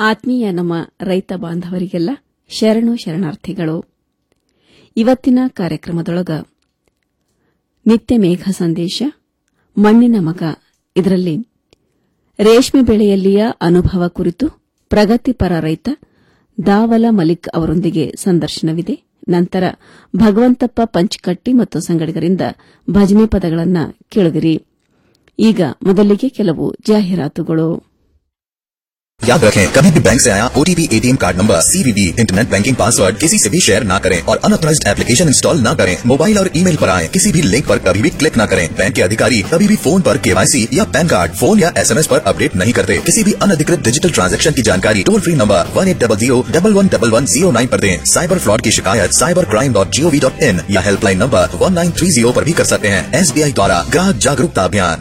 ಆತ್ಮೀಯ ನಮ್ಮ ರೈತ ಬಾಂಧವರಿಗೆಲ್ಲ ಶರಣು ಶರಣಾರ್ಥಿಗಳು ಇವತ್ತಿನ ಕಾರ್ಯಕ್ರಮದೊಳಗ ನಿತ್ಯ ಮೇಘ ಸಂದೇಶ ಮಣ್ಣಿನ ಮಗ ಇದರಲ್ಲಿ ರೇಷ್ಮೆ ಬೆಳೆಯಲ್ಲಿಯ ಅನುಭವ ಕುರಿತು ಪ್ರಗತಿಪರ ರೈತ ದಾವಲ ಮಲಿಕ್ ಅವರೊಂದಿಗೆ ಸಂದರ್ಶನವಿದೆ ನಂತರ ಭಗವಂತಪ್ಪ ಪಂಚಕಟ್ಟಿ ಮತ್ತು ಸಂಗಡಿಗರಿಂದ ಭಜನೆ ಪದಗಳನ್ನು ಕೇಳುವಿರಿ ಈಗ ಮೊದಲಿಗೆ ಕೆಲವು ಜಾಹೀರಾತುಗಳು याद रखें कभी भी बैंक से आया OTP ATM card number CVV internet banking password किसी से भी शेयर न करें और अनऑथराइज्ड एप्लीकेशन इंस्टॉल न करें मोबाइल और ईमेल पर आए किसी भी लिंक पर कभी भी क्लिक न करें बैंक के अधिकारी कभी भी फोन पर केवाईसी या पैन कार्ड फोन या एसएमएस पर अपडेट नहीं करते किसी भी अनधिकृत डिजिटल ट्रांजैक्शन की जानकारी toll free number one eight double zero double one double one zero nine पर दें साइबर फ्रॉड की शिकायत cyber crime dot G O V dot in या helpline number one nine three zero पर भी कर सकते हैं एसबीआई द्वारा ग्राहक जागरूकता अभियान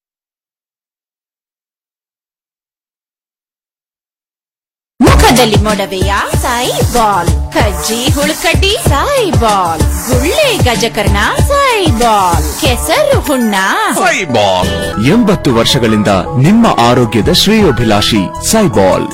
ಮುಖದಲ್ಲಿ ಮೊಡವೆಯ ಸಾಯಿ ಬಾಲ್ ಕಜ್ಜಿ ಹುಳುಕಡ್ಡಿ ಸಾಯಿ ಬಾಲ್ ಗುಳ್ಳೆ ಗಜಕರ್ಣ ಸಾಯಿ ಬಾಲ್ ಕೆಸರು ಹುಣ್ಣ ಸೈಬಾಲ್ ಎಂಬತ್ತು ವರ್ಷಗಳಿಂದ ನಿಮ್ಮ ಆರೋಗ್ಯದ ಶ್ರೇಯೋಭಿಲಾಷಿ ಸೈಬಾಲ್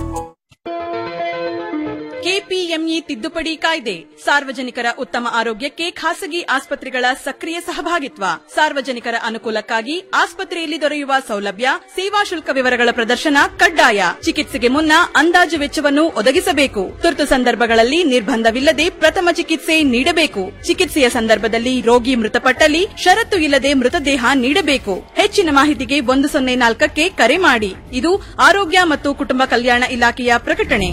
ಕೆಪಿಎಂಇ ತಿದ್ದುಪಡಿ ಕಾಯ್ದೆ ಸಾರ್ವಜನಿಕರ ಉತ್ತಮ ಆರೋಗ್ಯಕ್ಕೆ ಖಾಸಗಿ ಆಸ್ಪತ್ರೆಗಳ ಸಕ್ರಿಯ ಸಹಭಾಗಿತ್ವ ಸಾರ್ವಜನಿಕರ ಅನುಕೂಲಕ್ಕಾಗಿ ಆಸ್ಪತ್ರೆಯಲ್ಲಿ ದೊರೆಯುವ ಸೌಲಭ್ಯ ಸೇವಾ ಶುಲ್ಕ ವಿವರಗಳ ಪ್ರದರ್ಶನ ಕಡ್ಡಾಯ ಚಿಕಿತ್ಸೆಗೆ ಮುನ್ನ ಅಂದಾಜು ವೆಚ್ಚವನ್ನು ಒದಗಿಸಬೇಕು ತುರ್ತು ಸಂದರ್ಭಗಳಲ್ಲಿ ನಿರ್ಬಂಧವಿಲ್ಲದೆ ಪ್ರಥಮ ಚಿಕಿತ್ಸೆ ನೀಡಬೇಕು ಚಿಕಿತ್ಸೆಯ ಸಂದರ್ಭದಲ್ಲಿ ರೋಗಿ ಮೃತಪಟ್ಟಲ್ಲಿ ಷರತ್ತು ಇಲ್ಲದೆ ಮೃತದೇಹ ನೀಡಬೇಕು ಹೆಚ್ಚಿನ ಮಾಹಿತಿಗೆ ಒಂದು ಸೊನ್ನೆ ನಾಲ್ಕಕ್ಕೆ ಕರೆ ಮಾಡಿ ಇದು ಆರೋಗ್ಯ ಮತ್ತು ಕುಟುಂಬ ಕಲ್ಯಾಣ ಇಲಾಖೆಯ ಪ್ರಕಟಣೆ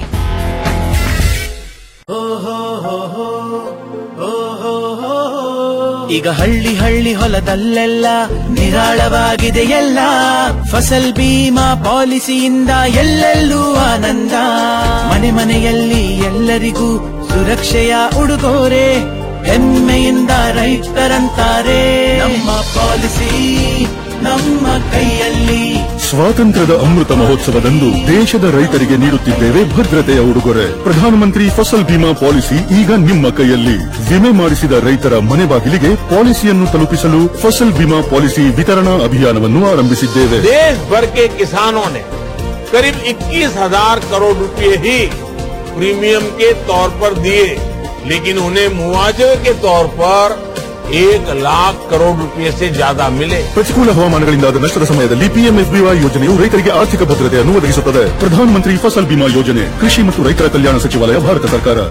ಈಗ ಹಳ್ಳಿ ಹಳ್ಳಿ ಹೊಲದಲ್ಲೆಲ್ಲ ನಿರಾಳವಾಗಿದೆ ಎಲ್ಲ ಫಸಲ್ ಬೀಮಾ ಪಾಲಿಸಿಯಿಂದ ಎಲ್ಲೆಲ್ಲೂ ಆನಂದ ಮನೆ ಮನೆಯಲ್ಲಿ ಎಲ್ಲರಿಗೂ ಸುರಕ್ಷೆಯ ಉಡುಗೊರೆ ಹೆಮ್ಮೆಯಿಂದ ರೈತರಂತಾರೆ ನಮ್ಮ ಪಾಲಿಸಿ ನಮ್ಮ ಕೈಯಲ್ಲಿ ಸ್ವಾತಂತ್ರ್ಯದ ಅಮೃತ ಮಹೋತ್ಸವದಂದು ದೇಶದ ರೈತರಿಗೆ ನೀಡುತ್ತಿದ್ದೇವೆ ಭದ್ರತೆಯ ಉಡುಗೊರೆ ಪ್ರಧಾನಮಂತ್ರಿ ಫಸಲ್ ಬಿಮಾ ಪಾಲಿಸಿ ಈಗ ನಿಮ್ಮ ಕೈಯಲ್ಲಿ ವಿಮೆ ಮಾಡಿಸಿದ ರೈತರ ಮನೆ ಬಾಗಿಲಿಗೆ ಪಾಲಿಸಿಯನ್ನು ತಲುಪಿಸಲು ಫಸಲ್ ಬಿಮಾ ಪಾಲಿಸಿ ವಿತರಣಾ ಅಭಿಯಾನವನ್ನು ಆರಂಭಿಸಿದ್ದೇವೆ देश भर के किसानों ने करीब 21,000 करोड़ रुपए ही प्रीमियम के तौर पर दिए लेकिन उन्हें मुआवजे के तौर पर एक लाख करोड़ रुपए से ज्यादा मिले ಪ್ರತಿಕೂಲ ಹವಾಮಾನಗಳಿಂದಾದ ನಷ್ಟದ ಸಮಯದಲ್ಲಿ ಪಿಎಂಎಸ್ಬಿವೈ ಯೋಜನೆಯು ರೈತರಿಗೆ ಆರ್ಥಿಕ ಭದ್ರತೆಯನ್ನು ಒದಗಿಸುತ್ತದೆ ಪ್ರಧಾನಮಂತ್ರಿ ಫಸಲ್ ಬಿಮಾ ಯೋಜನೆ ಕೃಷಿ ಮತ್ತು ರೈತರ ಕಲ್ಯಾಣ ಸಚಿವಾಲಯ ಭಾರತ ಸರ್ಕಾರ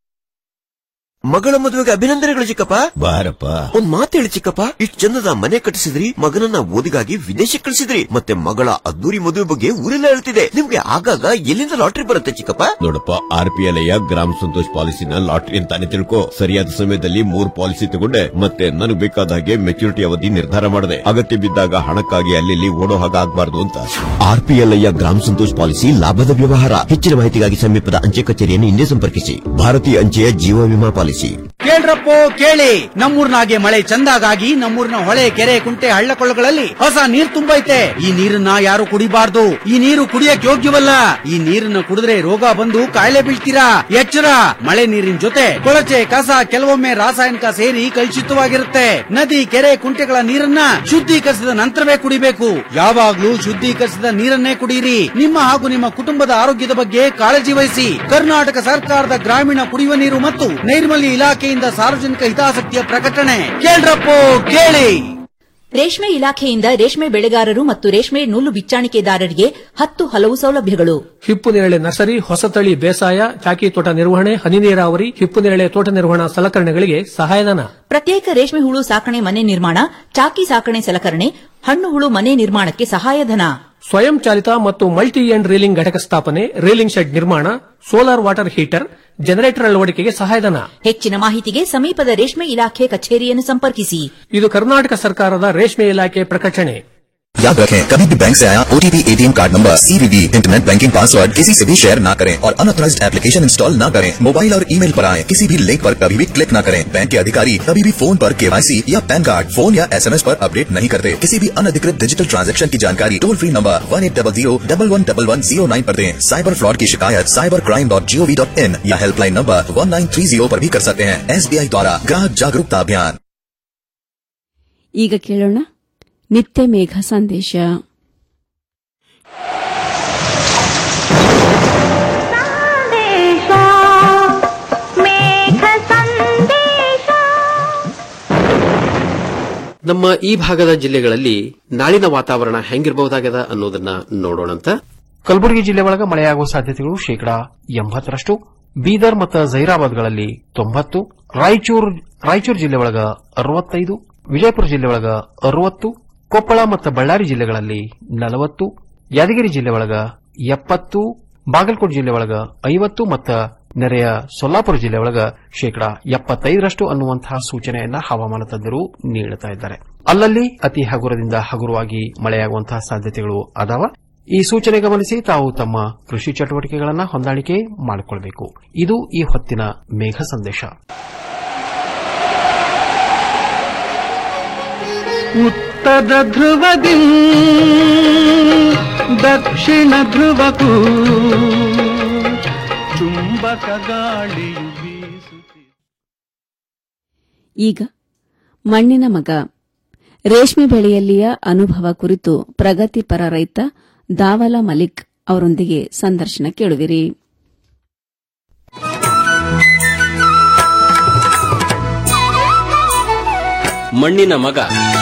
ಮಗಳ ಮದುವೆಗೆ ಅಭಿನಂದನೆಗಳು ಚಿಕ್ಕಪ್ಪ ಬಾರಪ್ಪ ಒಂದ್ ಮಾತು ಹೇಳಿ ಚಿಕ್ಕಪ್ಪ ಇಷ್ಟು ಚಂದದ ಮನೆ ಕಟ್ಟಿಸಿದ್ರಿ ಮಗನನ್ನ ಓದಿಗಾಗಿ ವಿದೇಶಕ್ಕೆ ಕಳಿಸಿದ್ರಿ ಮತ್ತೆ ಮಗಳ ಅದ್ದೂರಿ ಮದುವೆ ಬಗ್ಗೆ ಊರೆಲ್ಲ ಹೇಳ್ತಿದೆ ನಿಮ್ಗೆ ಆಗಾಗ ಎಲ್ಲಿಂದ ಲಾಟ್ರಿ ಬರುತ್ತೆ ಚಿಕ್ಕಪ್ಪ ನೋಡಪ್ಪ ಆರ್ ಪಿ ಎಲ್ ಗ್ರಾಮ ಸಂತೋಷ್ ಪಾಲಿಸಿನ ಲಾಟ್ರಿ ಅಂತಾನೆ ತಿಳ್ಕೊ ಸರಿಯಾದ ಸಮಯದಲ್ಲಿ ಮೂರ್ ಪಾಲಿಸಿ ತಗೊಂಡೆ ಮತ್ತೆ ನನಗೆ ಬೇಕಾದ ಹಾಗೆ ಮೆಚುರಿಟಿ ಅವಧಿ ನಿರ್ಧಾರ ಮಾಡಿದೆ ಅಗತ್ಯ ಬಿದ್ದಾಗ ಹಣಕ್ಕಾಗಿ ಅಲ್ಲಿ ಓಡೋ ಹಾಗೆ ಆಗ್ಬಾರ್ದು ಅಂತ ಆರ್ ಪಿ ಎಲ್ ಗ್ರಾಮ ಸಂತೋಷ್ ಪಾಲಿಸಿ ಲಾಭದ ವ್ಯವಹಾರ ಹೆಚ್ಚಿನ ಮಾಹಿತಿಗಾಗಿ ಸಮೀಪದ ಅಂಚೆ ಕಚೇರಿಯನ್ನು ಹಿಂದೆ ಸಂಪರ್ಕಿಸಿ ಭಾರತೀಯ ಅಂಚೆಯ ಜೀವ ವಿಮಾ ಪಾಲಿಸಿ ಕೇಳ್ರಪ್ಪೋ ಕೇಳಿ ನಮ್ಮೂರ್ನಾಗೆ ಮಳೆ ಚಂದಾಗಾಗಿ ನಮ್ಮೂರಿನ ಹೊಳೆ ಕೆರೆ ಕುಂಟೆ ಹಳ್ಳಕೊಳ್ಳಗಳಲ್ಲಿ ಹೊಸ ನೀರ್ ತುಂಬೈತೆ ಈ ನೀರನ್ನ ಯಾರು ಕುಡಿಬಾರ್ದು ಈ ನೀರು ಕುಡಿಯಕ್ ಯೋಗ್ಯವಲ್ಲ ಈ ನೀರನ್ನ ಕುಡಿದ್ರೆ ರೋಗ ಬಂದು ಕಾಯಿಲೆ ಬೀಳ್ತೀರಾ ಎಚ್ಚರ ಮಳೆ ನೀರಿನ ಜೊತೆ ಕೊಳಚೆ ಕಸ ಕೆಲವೊಮ್ಮೆ ರಾಸಾಯನಿಕ ಸೇರಿ ಕಲುಷಿತವಾಗಿರುತ್ತೆ ನದಿ ಕೆರೆ ಕುಂಟೆಗಳ ನೀರನ್ನ ಶುದ್ಧೀಕರಿಸಿದ ನಂತರವೇ ಕುಡಿಬೇಕು ಯಾವಾಗ್ಲೂ ಶುದ್ಧೀಕರಿಸಿದ ನೀರನ್ನೇ ಕುಡಿಯಿರಿ ನಿಮ್ಮ ಹಾಗೂ ನಿಮ್ಮ ಕುಟುಂಬದ ಆರೋಗ್ಯದ ಬಗ್ಗೆ ಕಾಳಜಿ ವಹಿಸಿ ಕರ್ನಾಟಕ ಸರ್ಕಾರದ ಗ್ರಾಮೀಣ ಕುಡಿಯುವ ನೀರು ಮತ್ತು ನೈರ್ಮಲ್ಯ ಇಲಾಖೆಯಿಂದ ಸಾರ್ವಜನಿಕ ಹಿತಾಸಕ್ತಿಯ ಪ್ರಕಟಣೆ ಕೇಳ್ರಪ್ಪೋ ಕೇಳಿ ರೇಷ್ಮೆ ಇಲಾಖೆಯಿಂದ ರೇಷ್ಮೆ ಬೆಳೆಗಾರರು ಮತ್ತು ರೇಷ್ಮೆ ನೂಲು ಬಿಚ್ಚಾಣಿಕೆದಾರರಿಗೆ ಹತ್ತು ಹಲವು ಸೌಲಭ್ಯಗಳು ಹಿಪ್ಪು ನೇರಳೆ ನರ್ಸರಿ ಹೊಸತಳಿ ಬೇಸಾಯ ಚಾಕಿ ತೋಟ ನಿರ್ವಹಣೆ ಹನಿ ನೀರಾವರಿ ಹಿಪ್ಪು ನೇರಳೆ ತೋಟ ನಿರ್ವಹಣಾ ಸಲಕರಣೆಗಳಿಗೆ ಸಹಾಯಧನ ಪ್ರತ್ಯೇಕ ರೇಷ್ಮೆ ಹುಳು ಸಾಕಣೆ ಮನೆ ನಿರ್ಮಾಣ ಚಾಕಿ ಸಾಕಣೆ ಸಲಕರಣೆ ಹಣ್ಣು ಹುಳು ಮನೆ ನಿರ್ಮಾಣಕ್ಕೆ ಸಹಾಯಧನ ಸ್ವಯಂ ಚಾಲಿತ ಮತ್ತು ಮಲ್ಟಿ ಎಂಡ್ ರೀಲಿಂಗ್ ಘಟಕ ಸ್ಥಾಪನೆ ರೀಲಿಂಗ್ ಶೆಡ್ ನಿರ್ಮಾಣ ಸೋಲಾರ್ ವಾಟರ್ ಹೀಟರ್ ಜನರೇಟರ್ ಅಳವಡಿಕೆಗೆ ಸಹಾಯಧನ ಹೆಚ್ಚಿನ ಮಾಹಿತಿಗೆ ಸಮೀಪದ ರೇಷ್ಮೆ ಇಲಾಖೆ ಕಚೇರಿಯನ್ನು ಸಂಪರ್ಕಿಸಿ ಇದು ಕರ್ನಾಟಕ ಸರ್ಕಾರದ ರೇಷ್ಮೆ ಇಲಾಖೆ ಪ್ರಕಟಣೆ याद रखें कभी भी बैंक से आया OTP ATM card number CVV internet banking password किसी से भी शेयर न करें और अनऑथराइज्ड एप्लीकेशन इंस्टॉल न करें मोबाइल और ईमेल पर आए किसी भी लिंक पर कभी भी क्लिक न करें बैंक के अधिकारी कभी भी फोन पर केवाईसी या पैन कार्ड फोन या एसएमएस पर अपडेट नहीं करते किसी भी अनधिकृत डिजिटल ट्रांजैक्शन की जानकारी toll free number one eight double zero double one double one zero nine पर दें साइबर फ्रॉड की शिकायत cyber crime dot G O V dot in या helpline number one nine three zero पर भी कर सकते हैं एसबीआई द्वारा ग्राहक जागरूकता अभियान ಈಗ ಕೇಳೋಣ ನಿತ್ಯ ಮೇಘ ಸಂದೇಶ ನಮ್ಮ ಈ ಭಾಗದ ಜಿಲ್ಲೆಗಳಲ್ಲಿ ನಾಳಿನ ವಾತಾವರಣ ಹೆಂಗಿರಬಹುದಾಗದ ಅನ್ನೋದನ್ನ ನೋಡೋಣಂತ ಕಲಬುರಗಿ ಜಿಲ್ಲೆ ಒಳಗ ಮಳೆಯಾಗುವ ಸಾಧ್ಯತೆಗಳು ಶೇಕಡಾ ಎಂಬತ್ತರಷ್ಟು ಬೀದರ್ ಮತ್ತು ಜೈರಾಬಾದ್ಗಳಲ್ಲಿ ತೊಂಬತ್ತು ರಾಯಚೂರು ರಾಯಚೂರು ಜಿಲ್ಲೆ ಒಳಗ ಅರವತ್ತೈದು ವಿಜಯಪುರ ಜಿಲ್ಲೆ ಒಳಗ ಅರವತ್ತು ಕೊಪ್ಪಳ ಮತ್ತು ಬಳ್ಳಾರಿ ಜಿಲ್ಲೆಗಳಲ್ಲಿ ನಲವತ್ತು ಯಾದಗಿರಿ ಜಿಲ್ಲೆ ಒಳಗ ಎಪ್ಪತ್ತು ಬಾಗಲಕೋಟೆ ಜಿಲ್ಲೆ ಒಳಗ ಐವತ್ತು ಮತ್ತು ನೆರೆಯ ಸೊಲ್ಲಾಪುರ ಜಿಲ್ಲೆ ಒಳಗ ಶೇಕಡಾ ಎಪ್ಪತ್ತೈದರಷ್ಟು ಅನ್ನುವಂತಹ ಸೂಚನೆಯನ್ನ ಹವಾಮಾನ ತಜ್ಞರು ನೀಡುತ್ತಾ ಇದ್ದಾರೆ ಅಲ್ಲಲ್ಲಿ ಅತಿ ಹಗುರದಿಂದ ಹಗುರವಾಗಿ ಮಳೆಯಾಗುವಂತಹ ಸಾಧ್ಯತೆಗಳು ಅದಾವ ಈ ಸೂಚನೆ ಗಮನಿಸಿ ತಾವು ತಮ್ಮ ಕೃಷಿ ಚಟುವಟಿಕೆಗಳನ್ನು ಹೊಂದಾಣಿಕೆ ಮಾಡಿಕೊಳ್ಳಬೇಕು ಇದು ಈ ಹೊತ್ತಿನ ಮೇಘ ಸಂದೇಶ ಉತ್ತರ ಧ್ರುವದಿ ದಕ್ಷಿಣ ಧ್ರುವಕ್ಕೂ ಚುಂಬಕ ಗಾಳಿಯು ಬೀಸುತ್ತಿದೆ ಈಗ ಮಣ್ಣಿನ ಮಗ ರೇಷ್ಮೆ ಬೆಳೆಯಲ್ಲಿಯ ಅನುಭವ ಕುರಿತು ಪ್ರಗತಿಪರ ರೈತ ದಾವಲ ಮಲಿಕ್ ಅವರೊಂದಿಗೆ ಸಂದರ್ಶನ ಕೇಳುವಿರಿ ಮಣ್ಣಿನ ಮಗ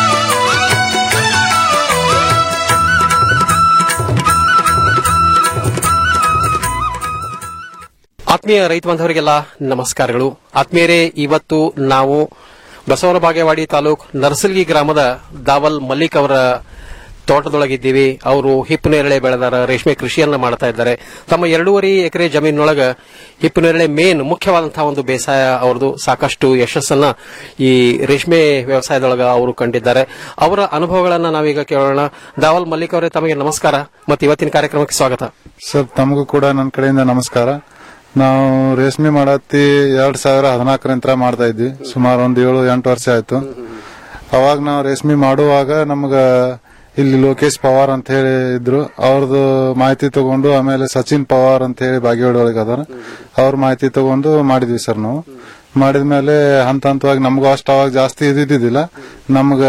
ಆತ್ಮೀಯ ರೈತ ಬಾಂಧವರಿಗೆಲ್ಲ ನಮಸ್ಕಾರಗಳು ಆತ್ಮೀಯರೇ ಇವತ್ತು ನಾವು ಬಸವನ ಬಾಗೇವಾಡಿ ತಾಲೂಕ್ ನರ್ಸಲ್ಗಿ ಗ್ರಾಮದ ದಾವಲ್ ಮಲ್ಲಿಕ್ ಅವರ ತೋಟದೊಳಗಿದ್ದೀವಿ ಅವರು ಹಿಪ್ಪು ನೇರಳೆ ಬೆಳೆದಾರ ರೇಷ್ಮೆ ಕೃಷಿಯನ್ನ ಮಾಡ್ತಾ ಇದ್ದಾರೆ ತಮ್ಮ ಎರಡೂವರೆ ಎಕರೆ ಜಮೀನೊಳಗ ಹಿಪ್ಪು ನೇರಳೆ ಮೇನ್ ಮುಖ್ಯವಾದಂತಹ ಒಂದು ಬೇಸಾಯ ಅವರದು ಸಾಕಷ್ಟು ಯಶಸ್ಸನ್ನ ಈ ರೇಷ್ಮೆ ವ್ಯವಸಾಯದೊಳಗ ಅವರು ಕಂಡಿದ್ದಾರೆ ಅವರ ಅನುಭವಗಳನ್ನ ನಾವೀಗ ಕೇಳೋಣ ದಾವಲ್ ಮಲ್ಲಿಕ್ ಅವರೇ ತಮಗೆ ನಮಸ್ಕಾರ ಮತ್ತು ಇವತ್ತಿನ ಕಾರ್ಯಕ್ರಮಕ್ಕೆ ಸ್ವಾಗತ ಸರ್ ತಮಗೂ ಕೂಡ ನನ್ನ ಕಡೆಯಿಂದ ನಮಸ್ಕಾರ ನಾವು ರೇಷ್ಮೆ ಮಾಡತ್ತಿ ಎರಡ್ ಸಾವಿರ ಹದಿನಾಲ್ಕರಿಂದ ಮಾಡ್ತಾ ಇದ್ವಿ ಸುಮಾರು ಒಂದ್ ಏಳು ಎಂಟು ವರ್ಷ ಆಯ್ತು ಅವಾಗ ನಾವು ರೇಷ್ಮೆ ಮಾಡುವಾಗ ನಮ್ಗ ಇಲ್ಲಿ ಲೋಕೇಶ್ ಪವಾರ್ ಅಂತ ಹೇಳಿ ಇದ್ರು ಅವ್ರದ್ದು ಮಾಹಿತಿ ತಗೊಂಡು ಆಮೇಲೆ ಸಚಿನ್ ಪವಾರ್ ಅಂತ ಹೇಳಿ ಬಾಗೇವಾಡಿ ಒಳಗೆ ಅದಾರ ಅವ್ರ ಮಾಹಿತಿ ತಗೊಂಡು ಮಾಡಿದ್ವಿ ಸರ್ ನಾವು ಮಾಡಿದ್ಮೇಲೆ ಹಂತ ಹಂತವಾಗಿ ನಮಗೂ ಅಷ್ಟು ಅವಾಗ ಜಾಸ್ತಿ ಇದ್ದಿದ್ದಿಲ್ಲ ನಮ್ಗ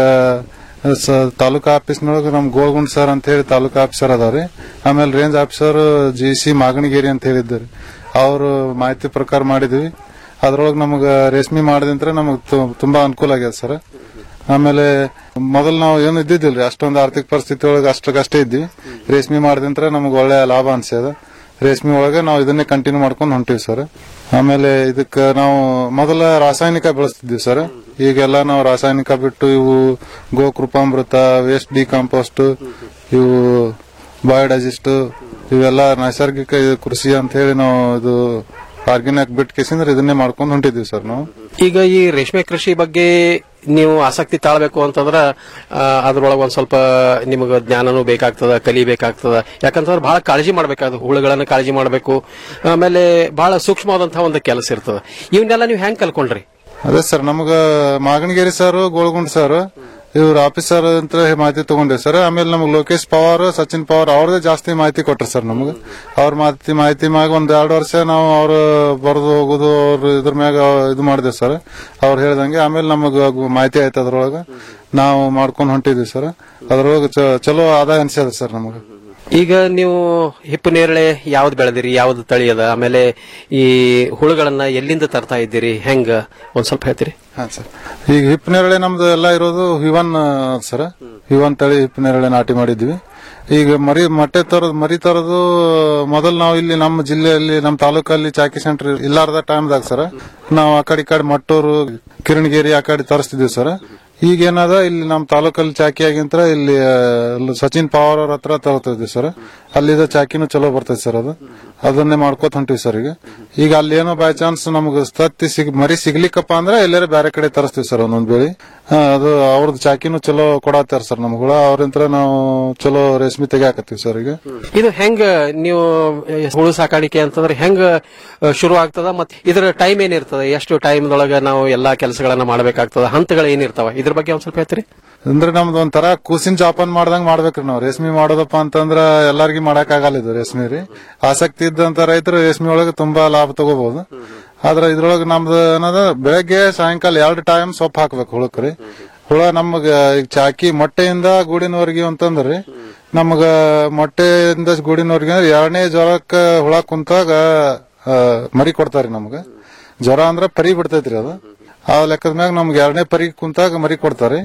ಸ- ತಾಲೂಕಾ ಆಫೀಸ್ನೊಳಗೆ ನಮ್ ಗೋಳ್ಗುಂಡ್ ಸರ್ ಅಂತ ಹೇಳಿ ತಾಲೂಕಾ ಆಫೀಸರ್ ಅದಾವ್ರಿ ಆಮೇಲೆ range officer G C Maganageri ಅಂತ ಹೇಳಿದ್ದಾರೆ ಅವರು ಮಾಹಿತಿ ಪ್ರಕಾರ ಮಾಡಿದ್ವಿ ಅದ್ರೊಳಗೆ ನಮಗ ರೇಷ್ಮೆ ಮಾಡಿದಂತ್ರ ನಮಗ್ ತು- ತುಂಬಾ ಅನುಕೂಲ ಆಗ್ಯದ ಸರ್ ಆಮೇಲೆ ಮೊದಲು ನಾವು ಏನು ಇದ್ದಿದ್ದಿಲ್ರಿ ಅಷ್ಟೊಂದು ಆರ್ಥಿಕ ಪರಿಸ್ಥಿತಿ ಒಳಗೆ ಅಷ್ಟಕ್ಕಷ್ಟೇ ಇದ್ವಿ ರೇಷ್ಮೆ ಮಾಡಿದಂತ್ರ ನಮಗ್ ಒಳ್ಳೆ ಲಾಭ ಅನ್ಸ್ಯದ ರೇಷ್ಮೆ ಒಳಗೆ ನಾವು ಇದನ್ನೇ ಕಂಟಿನ್ಯೂ ಮಾಡ್ಕೊಂಡು ಹೊಂಟಿವಿ ಸರ್ ಆಮೇಲೆ ಇದಕ್ಕ ನಾವು ಮೊದಲ ರಾಸಾಯನಿಕ ಬೆಳೆಸ್ತಿದ್ವಿ ಸರ್ ಈಗೆಲ್ಲ ನಾವು ರಾಸಾಯನಿಕ ಬಿಟ್ಟು ಇವು ಗೋಕೃಪಾಮೃತ ವೇಸ್ಟ್ ಡಿಕಾಂಪೋಸ್ಟ್ ಇವು ಬಯೋಡೈಜೆಸ್ಟ್ ಇವೆಲ್ಲ ನೈಸರ್ಗಿಕ ಇದು ಕೃಷಿ ಅಂತ ಹೇಳಿ ನಾವು ಇದು ಆರ್ಗ್ಯಾನಿಕ್ ಬಿಟ್ಟು ಕೇಸಿಂದ್ರೆ ಇದನ್ನೇ ಮಾಡ್ಕೊಂಡು ಹೊಂಟಿದ್ವಿ ಸರ್ ನಾವು ಈಗ ಈ ರೇಷ್ಮೆ ಕೃಷಿ ಬಗ್ಗೆ ನೀವು ಆಸಕ್ತಿ ತಾಳ್ಬೇಕು ಅಂತಂದ್ರ ಆ, ಅದ್ರೊಳಗೆ ಒಂದ್ ಸ್ವಲ್ಪ ನಿಮಗೆ ಜ್ಞಾನನೂ ಬೇಕಾಗ್ತದ ಕಲಿಬೇಕಾಗ್ತದ ಯಾಕಂತಂದ್ರೆ ಬಹಳ ಕಾಳಜಿ ಮಾಡ್ಬೇಕಾದ ಹುಳುಗಳನ್ನ ಕಾಳಜಿ ಮಾಡಬೇಕು ಆಮೇಲೆ ಬಹಳ ಸೂಕ್ಷ್ಮವಾದಂತಹ ಒಂದು ಕೆಲಸ ಇರ್ತದ ಇವನ್ನೆಲ್ಲ ನೀವು ಹೆಂಗ್ ಕಲ್ಕೊಂಡ್ರಿ ಅದೇ ಸರ್ ನಮಗ ಮಾಗಣಗೇರಿ ಸರ್ ಗೋಳ್ಗುಂಡ್ ಸರ್ ಇವ್ರ ಆಫೀಸರ್ ಅಂತ ಮಾಹಿತಿ ತಗೊಂಡೆ ಸರ್ ಆಮೇಲೆ ನಮ್ಗೆ ಲೋಕೇಶ್ ಪವಾರ್ ಸಚಿನ್ ಪವಾರ್ ಅವ್ರದೇ ಜಾಸ್ತಿ ಮಾಹಿತಿ ಕೊಟ್ರು ಸರ್ ನಮ್ಗೆ ಅವ್ರ ಮಾಹಿತಿ ಮಾಹಿತಿ ಮ್ಯಾಗ ಒಂದ್ ಎರಡು ವರ್ಷ ನಾವು ಅವ್ರ ಬರೆದು ಹೋಗುದು ಅವ್ರ ಇದ್ರ ಮ್ಯಾಗ ಇದು ಮಾಡಿದೆ ಸರ್ ಅವ್ರು ಹೇಳ್ದಂಗೆ ಆಮೇಲೆ ನಮಗ ಮಾಹಿತಿ ಆಯ್ತು ಅದ್ರೊಳಗ ನಾವು ಮಾಡ್ಕೊಂಡು ಹೊಂಟಿದ್ವಿ ಸರ್ ಅದ್ರೊಳಗ ಚ- ಚಲೋ ಆದಾಯ ಅನ್ಸ್ಯದ ಸರ್ ನಮಗ ಈಗ ನೀವು ಹಿಪ್ಪು ನೇರಳೆ ಯಾವ್ದು ಬೆಳೆದಿರಿ ಯಾವ್ದು ತಳಿ ಅದ ಆಮೇಲೆ ಈ ಹುಳುಗಳನ್ನ ಎಲ್ಲಿಂದ ತರ್ತಾ ಇದ್ದೀರಿ ಹೆಂಗ ಒಂದ್ ಸ್ವಲ್ಪ ಹೇಳ್ತೀರಿ ಹಾ ಸರ್ ಈಗ ಹಿಪ್ ನೇರಳೆ ನಮ್ದು ಎಲ್ಲ ಇರೋದು ಹಿವನ್ ಸರ್ ಹಿವನ್ ತಳಿ ಹಿಪ್ ನೇರಳೆ ನಾಟಿ ಮಾಡಿದ್ವಿ ಈಗ ಮರಿ ಮೊಟ್ಟೆ ತರೋದು ಮರಿ ತರೋದು ಮೊದಲು ನಾವು ಇಲ್ಲಿ ನಮ್ಮ ಜಿಲ್ಲೆಯಲ್ಲಿ ನಮ್ಮ ತಾಲೂಕಲ್ಲಿ ಚಾಕಿ ಸೆಂಟರ್ ಇಲ್ಲಾರ್ದ ಟೈಮ್ದಾಗ ಸರ್ ನಾವು ಆ ಕಡೆ ಈ ಕಡೆ ಮಟ್ಟೂರು ಕಿರಣಗಿರಿ ಆ ಕಡೆ ತರಿಸ್ತಿದ್ವಿ ಸರ್ ಈಗ ಏನದ ಇಲ್ಲಿ ನಮ್ಮ ತಾಲೂಕಲ್ಲಿ ಚಾಕಿ ಆಗಿಂತ್ರ ಇಲ್ಲಿ ಆ, ಇಲ್ಲಿ ಸಚಿನ್ ಪವಾರ್ ಅವ್ರ ಹತ್ರ ತಗೋತಿದ್ವಿ ಸರ್ ಅಲ್ಲಿದ ಚಾಕಿನೂ ಚಲೋ ಬರ್ತೈತಿ ಸರ್ ಅದು ಅದನ್ನೇ ಮಾಡ್ಕೋತ ಹೊಂಟಿವಿ ಸರ್ ಈಗ ಈಗ ಅಲ್ಲಿ ಏನೋ ಬೈ ಚಾನ್ಸ್ ನಮ್ಗೆ ತತ್ತಿ ಸಿಗ್ ಮರಿ ಸಿಗ್ಲಿಕ್ಕಪ್ಪ ಅಂದ್ರೆ ಎಲ್ಲಾರ ಬೇರೆ ಕಡೆ ತರಿಸ್ತೀವಿ ಸರ್ ಒಂದೊಂದ್ ಬೆಳಿ ಆ, ಅದು ಅವ್ರದ್ದು ಚಾಕಿನೂ ಚಲೋ ಕೊಡತ್ತಾರ ಸರ್ ನಮ್ಗಳ ಅವ್ರಿಂತ್ರ ನಾವು ಚಲೋ ರೇಷ್ಮೆ ತೆಗಿಯಾಕತ್ತೀವಿ ಸರ್ ಈಗ ಇದು ಹೆಂಗ ನೀವು ಆ, ಹುಳು ಸಾಕಾಣಿಕೆ ಅಂತಂದ್ರೆ ಹೆಂಗ ಆ, ಶುರು ಆಗ್ತದ ಮತ್ತೆ ಇದರ ಟೈಮ್ ಏನಿರ್ತದ ಎಷ್ಟು ಟೈಮ್ ದೊಳಗ ನಾವು ಎಲ್ಲಾ ಕೆಲಸಗಳನ್ನ ಮಾಡಬೇಕಾಗ್ತದ ಹಂತಗಳು ಏನಿರ್ತಾವ ಇದ್ರ ಬಗ್ಗೆ ಒಂದ್ ಸ್ವಲ್ಪ ಹೇಳ್ತೀರಿ ಅಂದ್ರೆ ನಮ್ದು ಒಂಥರ ಕೂಸಿನ ಜಾಪನ್ ಮಾಡ್ದಂಗ್ ಮಾಡ್ಬೇಕ್ರಿ ನಾವು ರೇಷ್ಮೆ ಮಾಡೋದಪ್ಪ ಅಂತಂದ್ರ ಎಲ್ಲಾರ್ಗಿ ಮಾಡಕ್ ಆಗಲ್ಲ ಇದು ರೇಷ್ಮೆ ರೀ ಆಸಕ್ತಿ ಇದ್ದಂತ ರೈತರು ರೇಷ್ಮೆ ಒಳಗೆ ತುಂಬಾ ಲಾಭ ತಗೋಬಹುದು ಆದ್ರ ಇದ್ರೊಳಗೆ ನಮ್ದು ಏನದ ಬೆಳಗ್ಗೆ ಸಾಯಂಕಾಲ ಎರಡು ಟೈಮ್ ಸೊಪ್ಪು ಹಾಕ್ಬೇಕು ಹುಳಕ್ರಿ ಹುಳ ನಮಗ ಈಗ ಚಾಕಿ ಮೊಟ್ಟೆಯಿಂದ ಗೂಡಿನವರೆಗೆ ಅಂತಂದ್ರಿ ನಮಗ ಮೊಟ್ಟೆಯಿಂದ ಗೂಡಿನವರೆಗೆ ಎರಡನೇ ಜ್ವರಕ್ಕ ಹುಳ ಕುಂತಾಗ ಆ, ಮರಿ ಕೊಡ್ತಾರಿ ನಮ್ಗ ಜ್ವರ ಅಂದ್ರ ಪರಿ ಬಿಡ್ತೈತ್ರಿ ಅದು ಆ ಲೆಕ್ಕದ ಮ್ಯಾಗ ನಮ್ಗೆ ಎರಡನೇ ಪರಿ ಕುಂತಾಗ ಮರಿ ಕೊಡ್ತಾರೆ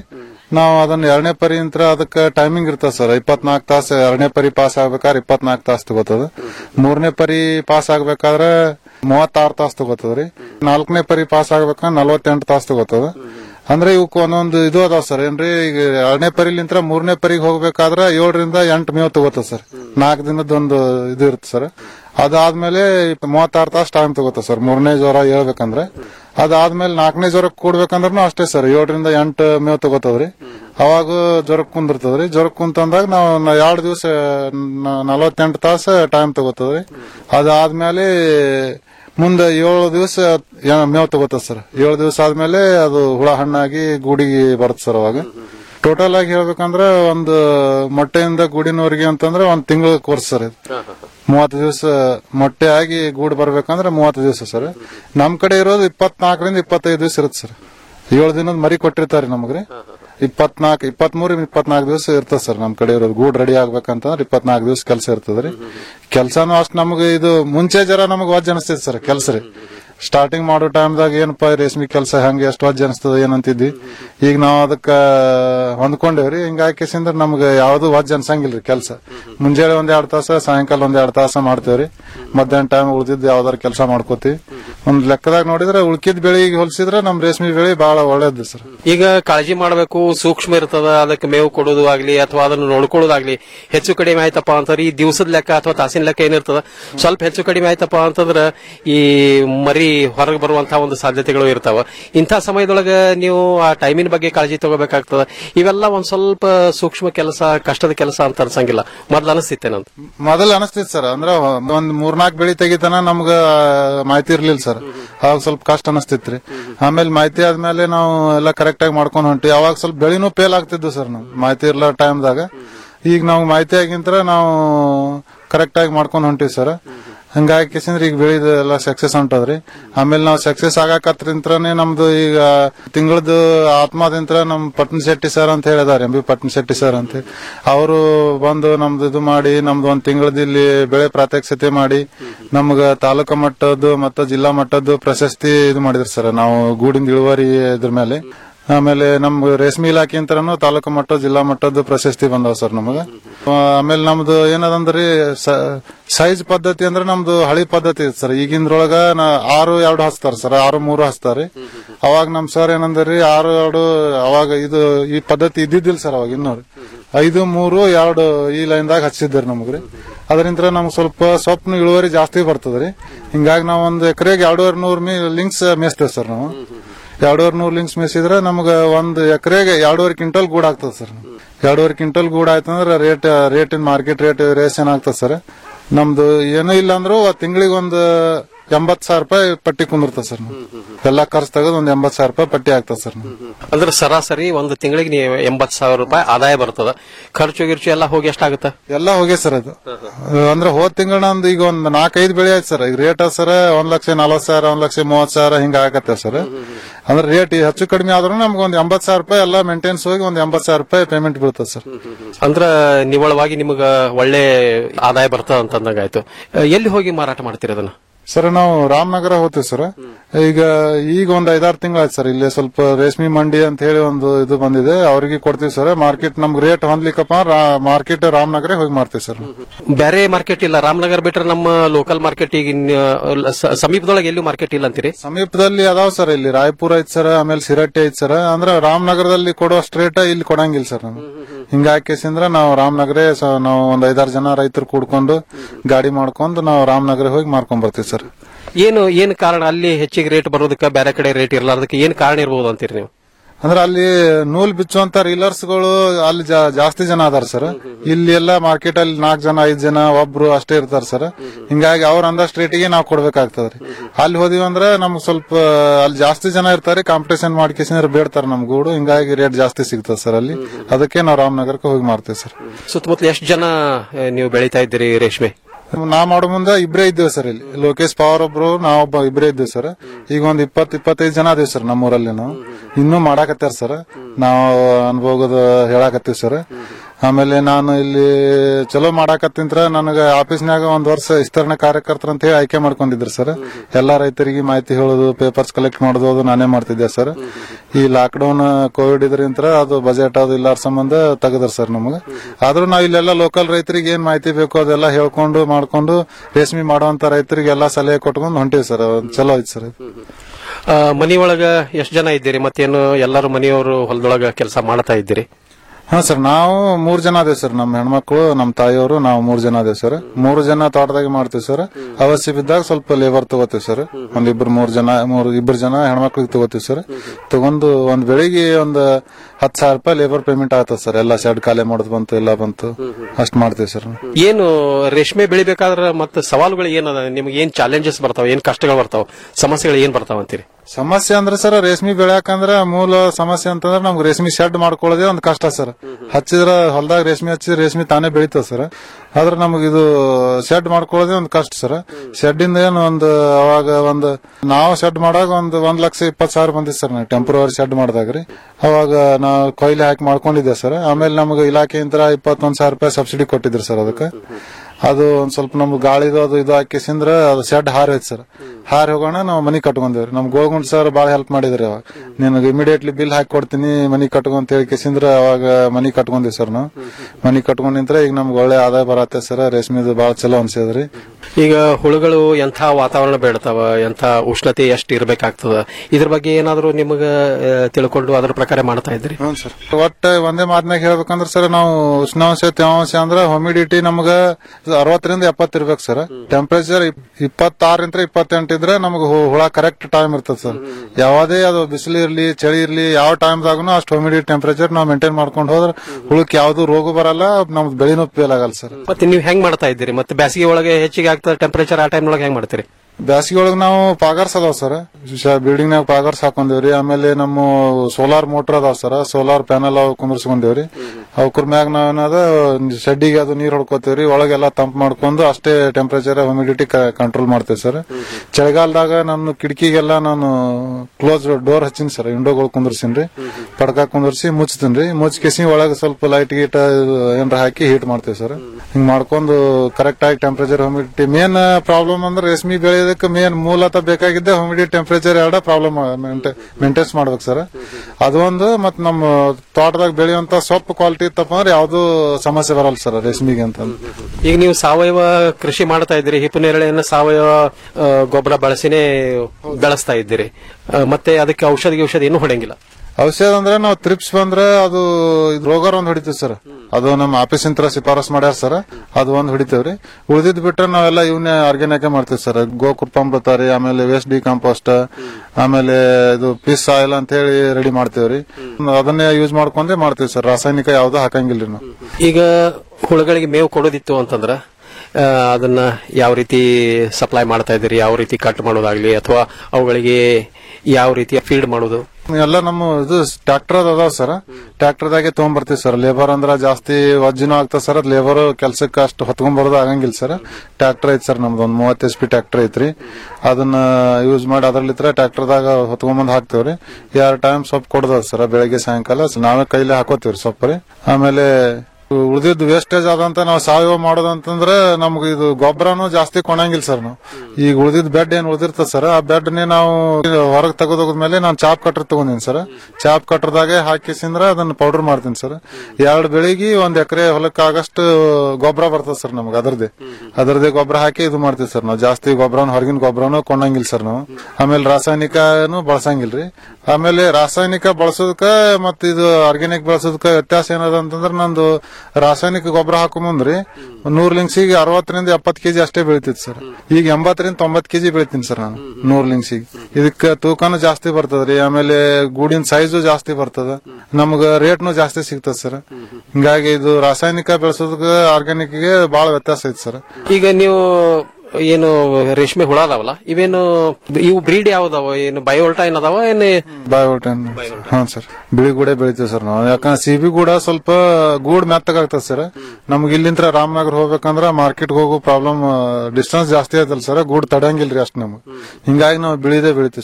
ನಾವು ಅದನ್ನ ಎರಡನೇ ಪರಿ ಅಂತ ಅದಕ್ಕೆ ಟೈಮಿಂಗ್ ಇರ್ತದೆ ಸರ್ ಇಪ್ಪತ್ನಾಲ್ಕು ತಾಸು ಎರಡನೇ ಪರಿ ಪಾಸ್ ಆಗ್ಬೇಕಾದ್ರೆ ಇಪ್ಪತ್ನಾಲ್ಕು ತಾಸು ತಗೋತದ ಮೂರನೇ ಪರಿ ಪಾಸ್ ಆಗ್ಬೇಕಾದ್ರೆ ಮೂವತ್ತಾರು ತಾಸು ತಗೋತದ್ರಿ ನಾಲ್ಕನೇ ಪರಿ ಪಾಸ್ ಆಗ್ಬೇಕಂದ್ರೆ ನಲವತ್ತೆಂಟು ತಾಸು ತಗೋತದ ಅಂದ್ರೆ ಇವಕ್ ಒಂದೊಂದು ಇದು ಅದಾವ ಸರ್ ಏನ್ರಿ ಈಗ ಎರಡನೇ ಪರಿಲಿಂತ್ರ ಮೂರನೇ ಪರಿಗೆ ಹೋಗ್ಬೇಕಾದ್ರೆ ಏಳರಿಂದ ಎಂಟು ಮೇವ್ ತಗೋತದ ಸರ್ ನಾಲ್ಕು ದಿನದ ಒಂದು ಇದು ಇರುತ್ತೆ ಸರ್ ಅದಾದ್ಮೇಲೆ ಮೂವತ್ತಾರು ತಾಸು ಟೈಮ್ ತಗೋತದ ಸರ್ ಮೂರನೇ ಜ್ವರ ಹೇಳ್ಬೇಕಂದ್ರೆ ಅದಾದ್ಮೇಲೆ ನಾಲ್ಕನೇ ಜ್ವರಕ್ಕೆ ಕೂಡ್ಬೇಕಂದ್ರೂ ಅಷ್ಟೇ ಸರ್ ಏಳರಿಂದ ಎಂಟು ಮೇವ್ ತಗೋತದ್ರಿ ಅವಾಗ ಜ್ವರಕ್ಕೆ ಕುಂದಿರ್ತದ್ರಿ ಜ್ವರಕ್ಕೆ ಕುಂತಂದಾಗ ನಾವು ಎರಡು ದಿವಸ ನಲವತ್ತೆಂಟು ತಾಸು ಟೈಮ್ ತಗೋತದ್ರಿ ಅದಾದ್ಮೇಲೆ ಮುಂದೆ ಏಳು ದಿವಸ ಮೇವ್ ತಗೋತದ ಸರ್ ಏಳು ದಿವಸ ಆದ್ಮೇಲೆ ಅದು ಹುಳ ಹಣ್ಣಾಗಿ ಗೂಡಿಗೆ ಬರುತ್ತೆ ಸರ್ ಅವಾಗ ಟೋಟಲ್ ಆಗಿ ಹೇಳ್ಬೇಕಂದ್ರೆ ಒಂದು ಮೊಟ್ಟೆಯಿಂದ ಗೂಡಿನವರೆಗೆ ಅಂತಂದ್ರೆ ಒಂದ್ ತಿಂಗಳ ಕೋರ್ಸ್ ಸರ್ ಇದು ಮೂವತ್ತು ದಿವಸ ಮೊಟ್ಟೆ ಆಗಿ ಗೂಡು ಬರ್ಬೇಕಂದ್ರೆ ಮೂವತ್ತು ದಿವಸ ಸರ್ ನಮ್ ಕಡೆ ಇರೋದು ಇಪ್ಪತ್ನಾಲ್ಕರಿಂದ ಇಪ್ಪತ್ತೈದು ದಿವಸ ಇರುತ್ತೆ ಸರ್ ಏಳು ದಿನದ ಮರಿ ಕೊಟ್ಟಿರ್ತಾರೆ ನಮಗ್ರಿ ಇಪ್ಪತ್ನಾಲ್ಕು ಇಪ್ಪತ್ಮೂರು ಇಪ್ಪತ್ನಾಲ್ಕು ದಿವಸ ಇರ್ತದೆ ಸರ್ ನಮ್ ಕಡೆ ಇರೋದು ಗೂಡ್ ರೆಡಿ ಆಗ್ಬೇಕಂತಂದ್ರೆ ಇಪ್ಪತ್ನಾಲ್ಕು ದಿವಸ ಕೆಲಸ ಇರ್ತದ್ರಿ ಕೆಲಸನೂ ಅಷ್ಟು ನಮ್ಗೆ ಇದು ಮುಂಚೆ ಜರ ನಮಗ್ ವಜ್ಜ ಅನಿಸ್ತೈತಿ ಸರ್ ಕೆಲಸ ರೀ ಸ್ಟಾರ್ಟಿಂಗ್ ಮಾಡೋ ಟೈಮ್ದಾಗ ಏನಪ್ಪ ರೇಷ್ಮೆ ಕೆಲಸ ಹೆಂಗೆ ಎಷ್ಟು ವಜ್ಜ ಅನಿಸ್ತದ ಏನಂತಿದ್ವಿ ಈಗ ನಾವು ಅದಕ್ಕ ಹೊಂದ್ಕೊಂಡೇವ್ರಿ ಹಿಂಗಾಕಿಸಿಂದ್ರ ನಮ್ಗೆ ಯಾವ್ದು ವಜ್ಜ ಅನ್ಸಂಗಿಲ್ರಿ ಕೆಲಸ ಮುಂಜಾನೆ ಒಂದ್ ಎರಡ್ ತಾಸ ಸಾಯಂಕಾಲ ಒಂದ್ ಎರಡ್ ತಾಸ ಮಾಡ್ತೇವ್ರಿ ಮಧ್ಯಾಹ್ನ ಟೈಮ್ ಉಳ್ದಿದ್ದು ಯಾವ್ದಾರ ಕೆಲಸ ಮಾಡ್ಕೋತೀವಿ ಒಂದ್ ಲೆಕ್ಕದಾಗ ನೋಡಿದ್ರೆ ಉಳ್ಕಿದ್ ಬೆಳೆಗೆ ಹೋಲಿಸಿದ್ರೆ ನಮ್ ರೇಷ್ಮೆ ಬೆಳೆ ಬಹಳ ಒಳ್ಳೇದು ಸರ್ ಈಗ ಕಾಳಜಿ ಮಾಡಬೇಕು ಸೂಕ್ಷ್ಮ ಇರ್ತದ ಅದಕ್ಕೆ ಮೇವು ಕೊಡೋದು ಆಗ್ಲಿ ಅಥವಾ ಅದನ್ನು ನೋಡ್ಕೊಳ್ಳೋದಾಗ್ಲಿ ಹೆಚ್ಚು ಕಡಿಮೆ ಆಯ್ತಪ್ಪ ಅಂತಂದ್ರೆ ಈ ದಿವಸದ ಲೆಕ್ಕ ಅಥವಾ ತಾಸಿನ ಲೆಕ್ಕ ಏನಿರ್ತದ ಸ್ವಲ್ಪ ಹೆಚ್ಚು ಕಡಿಮೆ ಆಯ್ತಪ್ಪ ಅಂತಂದ್ರೆ ಈ ಮರಿ ಹೊರಗೆ ಬರುವಂತಹ ಒಂದು ಸಾಧ್ಯತೆಗಳು ಇರ್ತಾವ ಇಂಥ ಸಮಯದೊಳಗೆ ನೀವು ಆ ಟೈಮಿನ ಬಗ್ಗೆ ಕಾಳಜಿ ತಗೋಬೇಕಾಗ್ತದ ಇವೆಲ್ಲ ಒಂದ್ ಸ್ವಲ್ಪ ಸೂಕ್ಷ್ಮ ಕೆಲಸ ಕಷ್ಟದ ಕೆಲಸ ಅಂತ ಅನ್ಸಂಗಿಲ್ಲ ಮೊದ್ಲು ಅನಿಸ್ತಿತ್ತೇನಂತ ಮೊದಲು ಅನಿಸ್ತಿತ್ತು ಸರ್ ಅಂದ್ರೆ ಒಂದ್ ಮೂರ್ನಾಲ್ಕು ಬೆಳಿ ತೆಗಿತನ ನಮ್ಗ ಮಾಹಿತಿ ಇರ್ಲಿಲ್ಲ ಸರ್ ಅವಾಗ ಸ್ವಲ್ಪ ಕಷ್ಟ ಅನಿಸ್ತಿತ್ರಿ ಆಮೇಲೆ ಮಾಹಿತಿ ಆದ್ಮೇಲೆ ನಾವು ಎಲ್ಲ ಕರೆಕ್ಟ್ ಆಗಿ ಮಾಡ್ಕೊಂಡು ಹೊಂಟಿ ಅವಾಗ ಸ್ವಲ್ಪ ಬೆಳಿನೂ ಫೇಲ್ ಆಗ್ತಿದ್ವು ಸರ್ ನಾವು ಮಾಹಿತಿ ಇರ್ಲ ಟೈಮ್ದಾಗ ಈಗ ನಾವು ಮಾಹಿತಿ ಆಗಿಂತ್ರ ನಾವು ಕರೆಕ್ಟ್ ಆಗಿ ಮಾಡ್ಕೊಂಡು ಹೊಂಟಿವಿ ಸರ್ ಹಂಗಾಗಿ ಕಿಸಿಂದ್ರ ಈಗ ಬೆಳಿದ ಎಲ್ಲ ಸಕ್ಸಸ್ ಹೊಂಟದ್ರಿ ಆಮೇಲೆ ನಾವು ಸಕ್ಸಸ್ ಆಗಾಕತ್ರಿಂತ್ರನೇ ನಮ್ದು ಈಗ ತಿಂಗಳದು ಆತ್ಮದಿಂತ್ರ ನಮ್ ಪಟ್ನ ಶೆಟ್ಟಿ ಸರ್ ಅಂತ ಹೇಳಿದಾರೆ M B Patna Shetty sir ಅಂತ ಅವರು ಬಂದು ನಮ್ದು ಇದು ಮಾಡಿ ನಮ್ದು ಒಂದ್ ತಿಂಗಳದ ಇಲ್ಲಿ ಬೆಳೆ ಪ್ರಾತ್ಯಕ್ಷತೆ ಮಾಡಿ ನಮ್ಗ ತಾಲೂಕು ಮಟ್ಟದ್ದು ಮತ್ತು ಜಿಲ್ಲಾ ಮಟ್ಟದ್ದು ಪ್ರಶಸ್ತಿ ಇದು ಮಾಡಿದ್ರು ಸರ್ ನಾವು ಗೂಡಿನ ಇಳುವರಿ ಇದ್ರ ಮೇಲೆ ಆಮೇಲೆ ನಮ್ ರೇಷ್ಮೆ ಇಲಾಖೆ ಅಂತನೂ ತಾಲೂಕು ಮಟ್ಟ ಜಿಲ್ಲಾ ಮಟ್ಟದ್ದು ಪ್ರಶಸ್ತಿ ಬಂದಾವ ಸರ್ ನಮಗ ಆ, ಆಮೇಲೆ ನಮ್ದು ಏನದಂದ್ರಿ ಸೈಜ್ ಪದ್ಧತಿ ಅಂದ್ರೆ ನಮ್ದು ಹಳಿ ಪದ್ಧತಿ ಇತ್ತು ಸರ್ ಈಗಿಂದ್ರೊಳಗ ನಾ- ಆರು ಎರಡು ಹಚ್ತಾರ ಸರ್ ಆರು ಮೂರು ಹಚ್ತಾರಿ ಅವಾಗ ನಮ್ ಸರ್ ಏನಂದ್ರಿ ಆರು ಎರಡು ಅವಾಗ ಇದು ಈ ಪದ್ಧತಿ ಇದ್ದಿದ್ದಿಲ್ಲ ಸರ್ ಅವಾಗ ಇನ್ನೂರು ಐದು ಮೂರು ಎರಡು ಈ ಲೈನ್ದಾಗ ಹಚ್ಚಿದ್ರಿ ನಮಗ್ರಿ ಅದರಿಂದ ನಮ್ಗೆ ಸ್ವಲ್ಪ ಸೊಪ್ಪು ಇಳುವರಿ ಜಾಸ್ತಿ ಬರ್ತದ್ರಿ ಹಿಂಗಾಗಿ ನಾವು ಒಂದು ಎಕರೆಗೆ ಎರಡೂವರೆ ನೂರು ಮೀ ಲಿಂಕ್ಸ್ ಮೇಸ್ತೇವೆ ಸರ್ ನಾವು ಎರಡೂವರೆ ನೂರು ಲಿಂಕ್ಸ್ ಮೇಸಿದ್ರೆ ನಮ್ಗೆ ಒಂದು ಎಕರೆಗೆ ಎರಡೂವರೆ ಕ್ವಿಂಟಲ್ ಗೂಡ್ ಆಗ್ತದೆ ಸರ್ ಎರಡೂವರೆ ಕ್ವಿಂಟಲ್ ಗೂಡ್ ಆಯ್ತಂದ್ರೆ rate rate in market rate ration ಆಗ್ತದೆ ಸರ್ ನಮ್ದು ಏನೂ ಇಲ್ಲ ಅಂದ್ರೂ ತಿಂಗಳಿಗೆ ಒಂದು ಎಂಬತ್ ಸಾವಿರ ರೂಪಾಯಿ ಪಟ್ಟಿ ಕುಂದಿರ್ತದೆ ಸರ್ ಎಲ್ಲಾ ಖರ್ಚು ತೆಗೆದು ಒಂದ್ ಎಂಬತ್ ಸಾವಿರ ರೂಪಾಯಿ ಪಟ್ಟಿ ಆಗ್ತದೆ ಸರ್ ಅಂದ್ರೆ ಸರಾಸರಿ ಒಂದು ತಿಂಗಳಿಗೆ ನೀವು ಎಂಬತ್ ಸಾವಿರ ರೂಪಾಯಿ ಆದಾಯ ಬರ್ತದ ಖರ್ಚು ಗಿರ್ಚು ಎಲ್ಲ ಹೋಗಿ ಎಷ್ಟಾಗುತ್ತ ಎಲ್ಲ ಹೋಗಿ ಸರ್ ಅದು ಅಂದ್ರೆ ಹೋದ್ ತಿಂಗಳ ನಂದು ಈಗ ಒಂದ್ ನಾಲ್ಕೈದು ಬೆಳೆ ಆಯ್ತು ಸರ್ ಈಗ ರೇಟ್ ಸರ್ ಒಂದ್ ಲಕ್ಷ ನಲವತ್ ಸಾವಿರ ಒಂದ್ ಲಕ್ಷ ಮೂವತ್ ಸಾವಿರ ಹಿಂಗ ಆಗತ್ತೆ ಸರ್ ಅಂದ್ರೆ ರೇಟ್ ಹೆಚ್ಚು ಕಡಿಮೆ ಆದ್ರೂ ನಮ್ಗೆ ಒಂದ್ ಎಂಬತ್ ಸಾವಿರ ರೂಪಾಯಿ ಎಲ್ಲ ಮೇಂಟೆನ್ಸ್ ಹೋಗಿ ಒಂದ್ ಎಂಬತ್ ಸಾವಿರ ರೂಪಾಯಿ ಪೇಮೆಂಟ್ ಬೀಳ್ತದೆ ಸರ್ ಅಂದ್ರ ನಿವ್ವಳವಾಗಿ ನಿಮಗ ಒಳ್ಳೆ ಆದಾಯ ಬರ್ತದ ಅಂತಂದಂಗಾಯ್ತು ಎಲ್ಲಿ ಹೋಗಿ ಮಾರಾಟ ಮಾಡ್ತೀರಿ ಅದನ್ನ ಸರ್ ನಾವು ರಾಮನಗರ ಹೋಗ್ತೀವಿ ಸರ್ ಈಗ ಈಗ ಒಂದ್ ಐದಾರು ತಿಂಗಳಾಯ್ತು ಸರ್ ಇಲ್ಲಿ ಸ್ವಲ್ಪ ರೇಷ್ಮೆ ಮಂಡಿ ಅಂತ ಹೇಳಿ ಒಂದು ಇದು ಬಂದಿದೆ ಅವ್ರಿಗೆ ಕೊಡ್ತೀವಿ ಸರ್ ಮಾರ್ಕೆಟ್ ನಮ್ಗೆ ರೇಟ್ ಹೊಂದ್ಲಿಕ್ಕಪ್ಪ ಮಾರ್ಕೆಟ್ ರಾಮನಗರ ಹೋಗಿ ಮಾರ್ತೀವಿ ಸರ್ ಬೇರೆ ಮಾರ್ಕೆಟ್ ಇಲ್ಲ ರಾಮನಗರ ಬಿಟ್ರೆ ನಮ್ಮ ಲೋಕಲ್ ಮಾರ್ಕೆಟ್ ಈಗ ಇನ್ನ, ಸ- ಸಮೀಪದೊಳಗೆ ಎಲ್ಲೂ ಮಾರ್ಕೆಟ್ ಇಲ್ಲ ಅಂತೀರಿ ಸಮೀಪದಲ್ಲಿ ಅದಾವ ಸರ್ ಇಲ್ಲಿ ರಾಯಪುರ ಐತ್ ಸರ್ ಆಮೇಲೆ ಸಿರಟ್ಟಿ ಐತ್ ಸರ್ ಅಂದ್ರೆ ರಾಮನಗರದಲ್ಲಿ ಕೊಡೋ ರೇಟ್ ಇಲ್ಲಿ ಕೊಡಂಗಿಲ್ಲ ಸರ್ ನಾವು ಹಿಂಗಾಕಿಸಿಂದ್ರ ನಾವು ರಾಮನಗರೇ ಸ- ನಾವು ಒಂದ್ ಐದಾರು ಜನ ರೈತರು ಕೂಡ್ಕೊಂಡು ಗಾಡಿ ಮಾಡ್ಕೊಂಡು ನಾವು ರಾಮನಗರ ಹೋಗಿ ಮಾರ್ಕೊಂಡ್ ಬರ್ತೀವಿ ಸರ್ ಏನು ಏನು ಕಾರಣ ಅಲ್ಲಿ ಹೆಚ್ಚಿಗೆ ರೇಟ್ ಬರೋದಕ್ಕೆ ಬೇರೆ ಕಡೆ ರೇಟ್ ಇರಲಾರ್ದಕ್ಕೆ ಏನ್ ಕಾರಣ ಇರ್ಬೋದು ಅಂತೀರಿ ನೀವು ಅಂದ್ರೆ ಅಲ್ಲಿ ನೂಲ್ ಬಿಚ್ಚುವಂತ ರೀಲರ್ಸ್ ಗಳು ಅಲ್ಲಿ ಜಾ- ಜಾಸ್ತಿ ಜನ ಅದಾರ ಸರ್ ಇಲ್ಲಿ ಎಲ್ಲ ಮಾರ್ಕೆಟ್ ಅಲ್ಲಿ ನಾಲ್ಕು ಜನ ಐದ್ ಜನ ಒಬ್ರು ಅಷ್ಟೇ ಇರ್ತಾರ ಸರ್ ಹಿಂಗಾಗಿ ಅವ್ರ ಅಂದಷ್ಟು ರೇಟಿಗೆ ನಾವು ಕೊಡ್ಬೇಕಾಗ್ತದ್ರಿ ಅಲ್ಲಿ ಹೋದಿವಿ ಅಂದ್ರೆ ನಮ್ಗೆ ಸ್ವಲ್ಪ ಅಲ್ಲಿ ಜಾಸ್ತಿ ಜನ ಇರ್ತಾರೆ ಕಾಂಪಿಟೇಷನ್ ಮಾಡ್ಕೇಸಿದ್ರೆ ಬೇಡ್ತಾರೆ ನಮ್ ಗೂಡು ಹಿಂಗಾಗಿ ರೇಟ್ ಜಾಸ್ತಿ ಸಿಗ್ತದೆ ಸರ್ ಅಲ್ಲಿ ಅದಕ್ಕೆ ನಾವು ರಾಮನಗರಕ್ಕೆ ಹೋಗಿ ಮಾರ್ತೀವಿ ಸರ್ ಸುತ್ತಮುತ್ತಲು ಎಷ್ಟು ಜನ ಆ, ನೀವು ಬೆಳೀತಾ ಇದ್ದೀರಿ ರೇಷ್ಮೆ ನಾ ಮಾಡೋ ಮುಂದೆ ಇಬ್ರೇ ಇದ್ದೇವೆ ಸರ್ ಇಲ್ಲಿ ಲೋಕೇಶ್ ಪವರ್ ಒಬ್ರು ನಾವೊಬ್ಬ ಇಬ್ರೇ ಇದ್ದೇವೆ ಸರ್ ಈಗ ಒಂದ್ ಇಪ್ಪತ್ ಇಪ್ಪತ್ತೈದು ಜನ ಅದೇವ್ ಸರ್ ನಮ್ಮೂರಲ್ಲಿ ನಾವು ಇನ್ನೂ ಮಾಡಾಕತ್ತಾರ ಸರ್ ನಾವು ಅನುಭವದ ಹೇಳಾಕತ್ತೀವಿ ಸರ್ ಆಮೇಲೆ ನಾನು ಇಲ್ಲಿ ಚಲೋ ಮಾಡಾಕತ್ತಿಂತ್ರ ನನಗೆ ಆಫೀಸ್ನಾಗ ಒಂದ್ ವರ್ಷ ವಿಸ್ತರಣೆ ಕಾರ್ಯಕರ್ತರ ಅಂತ ಹೇಳಿ ಆಯ್ಕೆ ಮಾಡ್ಕೊಂಡಿದ್ರು ಸರ್ ಎಲ್ಲಾ ರೈತರಿಗೆ ಮಾಹಿತಿ ಹೇಳೋದು ಪೇಪರ್ಸ್ ಕಲೆಕ್ಟ್ ಮಾಡೋದು ಅದು ನಾನೇ ಮಾಡ್ತಿದ್ದೆ ಸರ್ ಈ ಲಾಕ್ ಡೌನ್ ಕೋವಿಡ್ ಇದ್ರಿಂತ್ರ ಅದು ಬಜೆಟ್ ಅದು ಇಲ್ಲಾರ ಸಂಬಂಧ ತೆಗದ್ರ ಸರ್ ನಮಗೆ ಆದ್ರೂ ನಾವು ಇಲ್ಲೆಲ್ಲ ಲೋಕಲ್ ರೈತರಿಗೆ ಏನ್ ಮಾಹಿತಿ ಬೇಕು ಅದೆಲ್ಲ ಹೇಳ್ಕೊಂಡು ಮಾಡ್ಕೊಂಡು ರೇಷ್ಮೆ ಮಾಡುವಂತ ರೈತರಿಗೆ ಎಲ್ಲಾ ಸಲಹೆ ಕೊಟ್ಕೊಂಡು ಹೊಂಟಿವಿ ಸರ್ ಚಲೋ ಐತಿ ಸರ್ ಆ, ಮನಿಯೊಳಗ ಎಷ್ಟು ಜನ ಇದ್ದೀರಿ ಮತ್ತೇನು ಎಲ್ಲರೂ ಮನೆಯವರು ಹೊಲದೊಳಗ ಕೆಲಸ ಮಾಡ್ತಾ ಇದ್ದೀರಿ ಹಾ ಸರ್ ನಾವು ಮೂರ್ ಜನ ಅದೇವ್ ಸರ್ ನಮ್ಮ ಹೆಣ್ಮಕ್ಳು ನಮ್ಮ ತಾಯಿಯವರು ನಾವು ಮೂರ್ ಜನ ಅದೇವ್ ಸರ್ ಮೂರು ಜನ ತೋಟದಾಗ ಮಾಡ್ತೀವಿ ಸರ್ ಅವಶ್ಯ ಬಿದ್ದಾಗ ಸ್ವಲ್ಪ ಲೇಬರ್ ತಗೋತೀವಿ ಸರ್ ಒಂದಿಬ್ರು ಮೂರ್ ಜನ ಮೂರ್ ಇಬ್ರು ಜನ ಹೆಣ್ಮಕ್ಳಿಗೆ ತಗೋತೀವಿ ಸರ್ ತಗೊಂಡು ಒಂದ್ ಬೆಳಿಗ್ಗೆ ಒಂದ್ ಹತ್ತು ಸಾವಿರ ರೂಪಾಯಿ ಲೇಬರ್ ಪೇಮೆಂಟ್ ಆಗ್ತದೆ ಸರ್ ಎಲ್ಲ ಶೆಡ್ ಖಾಲಿ ಮಾಡೋದು ಬಂತು ಎಲ್ಲ ಬಂತು ಅಷ್ಟ್ ಮಾಡ್ತೀವಿ ಸರ್ ಏನು ರೇಷ್ಮೆ ಬೆಳಿಬೇಕಾದ್ರ ಮತ್ತೆ ಸವಾಲುಗಳು ಏನದ ನಿಮ್ಗೆ ಏನ್ ಚಾಲೆಂಜಸ್ ಬರ್ತಾವ ಏನ್ ಕಷ್ಟಗಳು ಬರ್ತಾವ ಸಮಸ್ಯೆಗಳು ಏನ್ ಬರ್ತಾವ ಅಂತೀರಿ ಸಮಸ್ಯೆ ಅಂದ್ರೆ ಸರ್ ರೇಷ್ಮೆ ಬೆಳ್ಯಾಕಂದ್ರ ಮೂಲ ಸಮಸ್ಯೆ ಅಂತಂದ್ರೆ ನಮ್ಗೆ ರೇಷ್ಮೆ ಶೆಡ್ ಮಾಡ್ಕೊಳ್ಳೋದೇ ಒಂದ್ ಕಷ್ಟ ಸರ್ ಹಚ್ಚಿದ್ರ ಹೊಲದಾಗ ರೇಷ್ಮೆ ಹಚ್ಚಿದ್ರೆ ರೇಷ್ಮೆ ತಾನೇ ಬೆಳಿತದ ಸರ್ ಆದ್ರೆ ನಮಗ್ ಇದು ಶೆಡ್ ಮಾಡ್ಕೊಳ್ಳೋದೇ ಒಂದ್ ಕಷ್ಟ ಸರ್ ಶೆಡ್ ಇಂದ ಏನು ಒಂದು ಅವಾಗ ಒಂದು ನಾವು ಶೆಡ್ ಮಾಡಾಗ ಒಂದ್ ಒಂದ್ ಲಕ್ಷ ಇಪ್ಪತ್ತು ಸಾವಿರ ಬಂದಿತ್ತು ಸರ್ ಟೆಂಪ್ರವರಿ ಶೆಡ್ ಮಾಡಿದಾಗ್ರಿ ಅವಾಗ ನಾವು ಕೊಯ್ಲಿ ಹಾಕಿ ಮಾಡ್ಕೊಂಡಿದ್ದೆ ಸರ್ ಆಮೇಲೆ ನಮ್ಗೆ ಇಲಾಖೆಯಿಂದ ಇಪ್ಪತ್ತೊಂದ್ ಸಾವಿರ ರೂಪಾಯಿ ಸಬ್ಸಿಡಿ ಕೊಟ್ಟಿದ್ರು ಸರ್ ಅದಕ್ಕೆ ಅದು ಒಂದ್ ಸ್ವಲ್ಪ ನಮ್ಗೆ ಗಾಳಿದು ಅದು ಇದು ಹಾಕಿಸಿಂದ್ರ ಅದು ಶೆಡ್ ಹಾರಿ ಹೋಯ್ತು ಸರ್ ಹಾರಿ ಹೋಗೋಣ ನಾವು ಮನಿ ಕಟ್ಕೊಂಡೇವ್ರಿ ನಮ್ ಗೋಗುಂಡ್ ಸರ್ ಬಾಳ ಹೆಲ್ಪ್ ಮಾಡಿದ್ರಿ ಅವಾಗ ನಿನಗೆ ಇಮಿಡಿಯೇಟ್ಲಿ ಬಿಲ್ ಹಾಕಿ ಕೊಡ್ತೀನಿ ಮನಿ ಕಟ್ಕೊಂತ ಹೇಳಿ ಕಿಸಿಂದ್ರ ಅವಾಗ ಮನಿ ಕಟ್ಕೊಂಡಿ ಸರ್ ನಾವು ಮನಿ ಕಟ್ಕೊಂಡ್ ನಿಂತ್ರ ಈಗ ನಮ್ಗೆ ಒಳ್ಳೆ ಆದಾಯ ಬರತ್ತೆ ಸರ್ ರೇಷ್ಮೆದು ಬಾಳ ಚಲೋ ಅನ್ಸಿದ್ರಿ ಈಗ ಹುಳುಗಳು ಎಂಥ ವಾತಾವರಣ ಬೇಡ್ತಾವ ಎಂಥ ಉಷ್ಣತೆ ಎಷ್ಟು ಇರ್ಬೇಕಾಗ್ತದ ಇದ್ರ ಬಗ್ಗೆ ಏನಾದ್ರು ನಿಮಗ ಆ, ತಿಳ್ಕೊಂಡು ಅದ್ರ ಪ್ರಕಾರ ಮಾಡ್ತಾ ಇದ್ರಿ ಹ್ಞೂ ಸರ್ ಒಟ್ಟ ಒಂದೇ ಮಾತಿನಾಗ ಹೇಳ್ಬೇಕಂದ್ರ ಸರ್ ನಾವು ಉಷ್ಣಾಂಶ ತೇವಾಂಶ ಅಂದ್ರ ಹ್ಯೂಮಿಡಿಟಿ ನಮಗ ಅರವತ್ತರಿಂದ ಎಪ್ಪತ್ತು ಇರ್ಬೇಕು ಸರ್ ಟೆಂಪರೇಚರ್ ಇಪ್ಪತ್ತಾರರಿಂದ ಇಪ್ಪತ್ತೆಂಟು ಇದ್ರೆ ನಮಗೆ ಹುಳ ಕರೆಕ್ಟ್ ಟೈಮ್ ಇರ್ತದೆ ಸರ್ ಯಾವುದೇ ಅದು ಬಿಸಿಲು ಇರ್ಲಿ ಚಳಿ ಇರ್ಲಿ ಯಾವ ಟೈಮ್ದಾಗೂ ಅಷ್ಟು ಹ್ಯೂಮಿಡಿಟಿ ಟೆಂಪರೇಚರ್ ನಾವು ಮೇಂಟೈನ್ ಮಾಡ್ಕೊಂಡು ಹೋದ್ರೆ ಹುಳಕ್ಕೆ ಯಾವ್ದು ರೋಗ ಬರಲ್ಲ ನಮ್ದು ಬೆಳೆನೂ ಫೇಲ್ ಆಗಲ್ಲ ಸರ್ ಮತ್ತೆ ನೀವು ಹೆಂಗ್ ಮಾಡ್ತಾ ಇದ್ದೀರಿ ಮತ್ತೆ ಬೇಸಿಗೆ ಒಳಗೆ ಹೆಚ್ಚಿಗೆ ಆಗ್ತದ ಟೆಂಪರೇಚರ್ ಆ ಟೈಮ್ ಒಳಗೆ ಹೆಂಗ್ ಮಾಡ್ತೀರಿ ಬ್ಯಾಸಿಗೆ ಒಳಗ್ ನಾವು ಪಾಗರ್ಸ್ ಅದಾವ ಸರ್ ಬಿಲ್ಡಿಂಗ್ ನಾಗ ಪಾಗರ್ಸ್ ಹಾಕೊಂಡೇವ್ರಿ ಆಮೇಲೆ ನಮ್ಮ ಸೋಲಾರ್ ಮೋಟರ್ ಅದಾವ ಸರ್ ಸೋಲಾರ್ ಪ್ಯಾನಲ್ ಅವ್ ಕುಂದರ್ಸ್ಕೊಂಡೇವ್ರಿ ಅವ್ಕರ್ ಮ್ಯಾಗ ನಾವೇನದ ಶೆಡ್ಡಿಗೆ ಅದು ನೀರ್ ಹೊಡ್ಕೋತೇವ್ರಿ ಒಳಗೆಲ್ಲ ತಂಪ್ ಮಾಡ್ಕೊಂಡು ಅಷ್ಟೇ ಟೆಂಪರೇಚರ್ ಹ್ಯೂಮಿಡಿಟಿ ಕಂಟ್ರೋಲ್ ಮಾಡ್ತೇವೆ ಸರ್ ಚಳಿಗಾಲದಾಗ ನಾನು ಕಿಟಕಿಗೆಲ್ಲ ನಾನು ಕ್ಲೋಸ್ ಡೋರ್ ಹಚ್ಚಿನಿ ಸರ್ ವಿಂಡೋಗಳು ಕುಂದರ್ಸಿನ್ರಿ ಪಡ್ಕ ಕುಂದರ್ಸಿ ಮುಚ್ತೀನ್ರಿ ಮುಚ್ಕೇಸಿ ಒಳಗೆ ಸ್ವಲ್ಪ ಲೈಟ್ ಗೀಟ್ ಏನ್ರ ಹಾಕಿ ಹೀಟ್ ಮಾಡ್ತೇವೆ ಸರ್ ಹಿಂಗ್ ಮಾಡ್ಕೊಂಡು ಕರೆಕ್ಟ್ ಆಗಿ ಟೆಂಪರೇಚರ್ ಹ್ಯೂಮಿಡಿಟಿ ಮೇನ್ ಪ್ರಾಬ್ಲಮ್ ಅಂದ್ರೆ ರೇಷ್ಮೆ ಬೆಳೆಯೋದಕ್ಕೆ ಮೇನ್ ಮೂಲತಃ ಬೇಕಾಗಿದ್ದೆ ಹ್ಯೂಮಿಡಿಟಿ ಟೆಂಪರೇಚರ್ ಎರಡ ಪ್ರಾಬ್ಲಮ್ ಮೇಂಟೈನ್ಸ್ ಮಾಡ್ಬೇಕು ಸರ್ ಅದೊಂದು ಮತ್ ನಮ್ಮ ತೋಟದಾಗ ಬೆಳೆಯುವಂತ ಸೊಪ್ಪು ಕ್ವಾಲಿಟಿ ಇತ್ತಪ್ಪ ಅಂದ್ರೆ ಯಾವ್ದು ಸಮಸ್ಯೆ ಬರಲ್ಲ ಸರ್ ರೇಷ್ಮೆಗೆ ಅಂತ ಈಗ ನೀವು ಸಾವಯವ ಕೃಷಿ ಮಾಡ್ತಾ ಇದ್ದೀರಿ ಹಿಪ್ಪು ನೇರಳೆಯನ್ನು ಸಾವಯವ ಆ, ಗೊಬ್ಬರ ಬಳಸಿನೇ ಬೆಳೆಸ್ತಾ ಇದ್ದೀರಿ ಆ, ಮತ್ತೆ ಅದಕ್ಕೆ ಔಷಧಿ ಔಷಧಿ ಏನು ಹೊಡೆಯಂಗಿಲ್ಲ ಔಷಧ ಅಂದ್ರೆ ನಾವು ತ್ರಿಪ್ಸ್ ಬಂದ್ರೆ ಅದು ಇದ್ ರೋಗರ್ ಒಂದ್ ಹೊಡಿತೀವಿ ಸರ್ ಅದು ನಮ್ಮ ಆಫೀಸ್ ಇಂತ್ರ ಶಿಫಾರಸ್ ಮಾಡ್ಯಾರ ಸರ್ ಅದು ಒಂದ್ ಹೊಡಿತೇವ್ರಿ ಉಳಿದಿದ್ ಬಿಟ್ರೆ ನಾವೆಲ್ಲ ಇವನ್ನೇ ಆರ್ಗ್ಯಾನಿಕ್ ಮಾಡ್ತೀವಿ ಸರ್ ಗೋ ಕುರ್ಪಾಮೃತ ರೀ ಆಮೇಲೆ ವೇಸ್ಟ್ ಡಿಕಾಂಪೋಸ್ಟ್ ಆಮೇಲೆ ಇದು ಪೀಸ್ ಆಯಿಲ್ ಅಂತ ಹೇಳಿ ರೆಡಿ ಮಾಡ್ತೇವ್ರಿ ಅದನ್ನೇ ಯೂಸ್ ಮಾಡ್ಕೊಂಡೇ ಮಾಡ್ತೀವಿ ಸರ್ ರಾಸಾಯನಿಕ ಯಾವ್ದು ಹಾಕಂಗಿಲ್ರಿ ನಾವು ಈಗ ಹುಳುಗಳಿಗೆ ಮೇವು ಕೊಡೋದಿತ್ತು ಅಂತಂದ್ರ ಆ, ಅದನ್ನ ಯಾವ ರೀತಿ ಸಪ್ಲೈ ಮಾಡ್ತಾ ಇದ್ದೀರಿ ಯಾವ ರೀತಿ ಕಟ್ ಮಾಡೋದಾಗ್ಲಿ ಅಥವಾ ಅವುಗಳಿಗೆ ಯಾವ ರೀತಿಯ ಫೀಡ್ ಮಾಡೋದು ಎಲ್ಲ ನಮ್ಮ ಇದು ಟ್ರ್ಯಾಕ್ಟರ್ ಅದಾವ ಸರ್ ಟ್ರ್ಯಾಕ್ಟರ್ದಾಗೆ ತಗೊಂಡ್ಬರ್ತೀವಿ ಸರ್ ಲೇಬರ್ ಅಂದ್ರ ಜಾಸ್ತಿ ವಜ್ಜಿನೂ ಆಗ್ತದೆ ಸರ್ ಲೇಬರ್ ಕೆಲ್ಸಕ್ಕೆ ಅಷ್ಟು ಹೊತ್ಕೊಂಡ್ ಬರೋದು ಆಗಂಗಿಲ್ಲ ಸರ್ ಟ್ರ್ಯಾಕ್ಟರ್ ಐತಿ ಸರ್ ನಮ್ದು ಒಂದ್ ಮೂವತ್ತು ಎಚ್ ಪಿ ಟ್ರ್ಯಾಕ್ಟರ್ ಐತ್ರಿ ಅದನ್ನ ಯೂಸ್ ಮಾಡಿ ಅದ್ರಲ್ಲಿತ್ರ ಟ್ರ್ಯಾಕ್ಟರ್ದಾಗ ಹೊತ್ಕೊಂಬಂದ್ ಹಾಕ್ತೇವ್ರಿ ಎರಡು ಟೈಮ್ ಸೊಪ್ಪು ಕೊಡದ ಸರ್ ಬೆಳಗ್ಗೆ ಸಾಯಂಕಾಲ ನಾವೇ ಕೈಲೇ ಹಾಕೋತೀವ್ರಿ ಸೊಪ್ಪು ರೀ ಆಮೇಲೆ ಉಳಿದಿದ್ದು ವೇಸ್ಟೇಜ್ ಆದಂತ ನಾವು ಸಾವಯವ ಮಾಡೋದಂತಂದ್ರೆ ನಮ್ಗೆ ಇದು ಗೊಬ್ಬರನು ಜಾಸ್ತಿ ಕೊಣಂಗಿಲ್ಲ ಸರ್ ನಾವು ಈಗ ಉಳಿದಿದ್ ಬೆಡ್ ಏನ್ ಉಳಿದಿರ್ತದ ಸರ್ ಆ ಬೆಡ್ ನೇ ನಾವು ಹೊರಗೆ ತೆಗೆದೋದ್ಮೇಲೆ ನಾನು ಚಾಪ್ ಕಟ್ರ್ ತಗೊಂಡಿನಿ ಸರ್ ಚಾಪ್ ಕಟ್ರದಾಗೆ ಹಾಕಿಸಿಂದ್ರ ಅದನ್ನ ಪೌಡರ್ ಮಾಡ್ತೀನಿ ಸರ್ ಎರಡು ಬೆಳಿಗ್ಗೆ ಒಂದ್ ಎಕರೆ ಹೊಲಕ್ಕೆ ಆಗಷ್ಟು ಗೊಬ್ಬರ ಬರ್ತದೆ ಸರ್ ನಮ್ಗೆ ಅದರದೇ ಅದರದೇ ಗೊಬ್ಬರ ಹಾಕಿ ಇದು ಮಾಡ್ತೀವಿ ಸರ್ ನಾವು ಜಾಸ್ತಿ ಗೊಬ್ಬರನು ಹೊರಗಿನ ಗೊಬ್ಬರನು ಕೊಂಡಂಗಿಲ್ಲ ಸರ್ ನಾವು ಆಮೇಲೆ ರಾಸಾಯನಿಕನು ಬಳಸಂಗಿಲ್ರಿ ಆಮೇಲೆ ರಾಸಾಯನಿಕ ಬಳಸೋದಕ್ಕ ಮತ್ತ ಇದು ಆರ್ಗ್ಯಾನಿಕ್ ಬಳಸೋದಕ್ಕ ವ್ಯತ್ಯಾಸ ಏನದ ಅಂತಂದ್ರ ನಂದು ರಾಸಾಯನಿಕ ಗೊಬ್ಬರ ಹಾಕೋ ಮುಂದ್ರಿ ನೂರ್ ಲಿಂಗ್ಸಿಗೆ ಅರವತ್ತರಿಂದ ಎಪ್ಪತ್ತು ಕೆಜಿ ಅಷ್ಟೇ ಬೆಳಿತಿತ್ತು ಸರ್ ಈಗ ಎಂಬತ್ತರಿಂದ ತೊಂಬತ್ ಕೆಜಿ ಬೆಳಿತೀನಿ ಸರ್ ನಾನು ನೂರ್ ಲಿಂಗ್ಸಿಗೆ ಇದಕ್ಕ ತೂಕನು ಜಾಸ್ತಿ ಬರ್ತದ್ರಿ ಆಮೇಲೆ ಗೂಡಿನ ಸೈಜು ಜಾಸ್ತಿ ಬರ್ತದ ನಮ್ಗ ರೇಟ್ನು ಜಾಸ್ತಿ ಸಿಗ್ತದ ಸರ್ ಹಿಂಗಾಗಿ ಇದು ರಾಸಾಯನಿಕ ಬೆಳೆಸೋದಕ್ಕೆ ಆರ್ಗ್ಯಾನಿಕ್ ಗೆ ಬಹಳ ವ್ಯತ್ಯಾಸ ಐತಿ ಸರ್ ಈಗ ನೀವು ಏನು ರೇಷ್ಮೆ ಹುಳ ಅದಾವಲ್ಲ ಇವೇನು ಇವು ಬ್ರೀಡ್ ಯಾವ್ದಾವ ಏನು ಬಯೋಲ್ಟೈನ್ ಅದಾವ ಏನ್ ಬಯೋಟನ್ ಹಾ ಸರ್ ಬಿಳಿ ಗೂಡೆ ಬೆಳಿತೀವಿ ಸರ್ ನಾವು ಯಾಕಂದ್ರೆ ಸಿಬಿ ಗೂಡ ಸ್ವಲ್ಪ ಗೂಡ್ ಮೆತ್ತಗಾಗ್ತದೆ ಸರ್ ನಮ್ಗೆ ಇಲ್ಲಿಂದ ರಾಮನಗರ ಹೋಗ್ಬೇಕಂದ್ರ ಮಾರ್ಕೆಟ್ ಹೋಗೋ ಪ್ರಾಬ್ಲಮ್ ಡಿಸ್ಟೆನ್ಸ್ ಜಾಸ್ತಿ ಆಯ್ತಲ್ಲ ಸರ್ ಗೂಡ್ ತಡಂಗಿಲ್ರಿ ಅಷ್ಟು ನಮ್ಗೆ ಹಿಂಗಾಗಿ ನಾವು ಬಿಳಿದೇ ಬೆಳಿತೀವಿ sir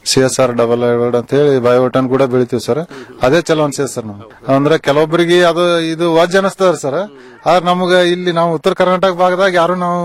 C S R double hybrid ಅಂತ ಹೇಳಿ ಬಯೋಟನ್ ಕೂಡ ಬೆಳಿತೀವಿ ಸರ್ ಅದೇ ಚಲೋ ಅನ್ಸಿದೆ ಸರ್ ನಾವು ಅಂದ್ರೆ ಕೆಲವೊಬ್ಬರಿಗೆ ಅದು ಇದು ವಜ್ ಅನಿಸ್ತದ ಸರ್ ಆದ್ರೆ ನಮ್ಗ ಇಲ್ಲಿ ನಾವು ಉತ್ತರ ಕರ್ನಾಟಕ ಭಾಗದಾಗ ಯಾರು ನಾವು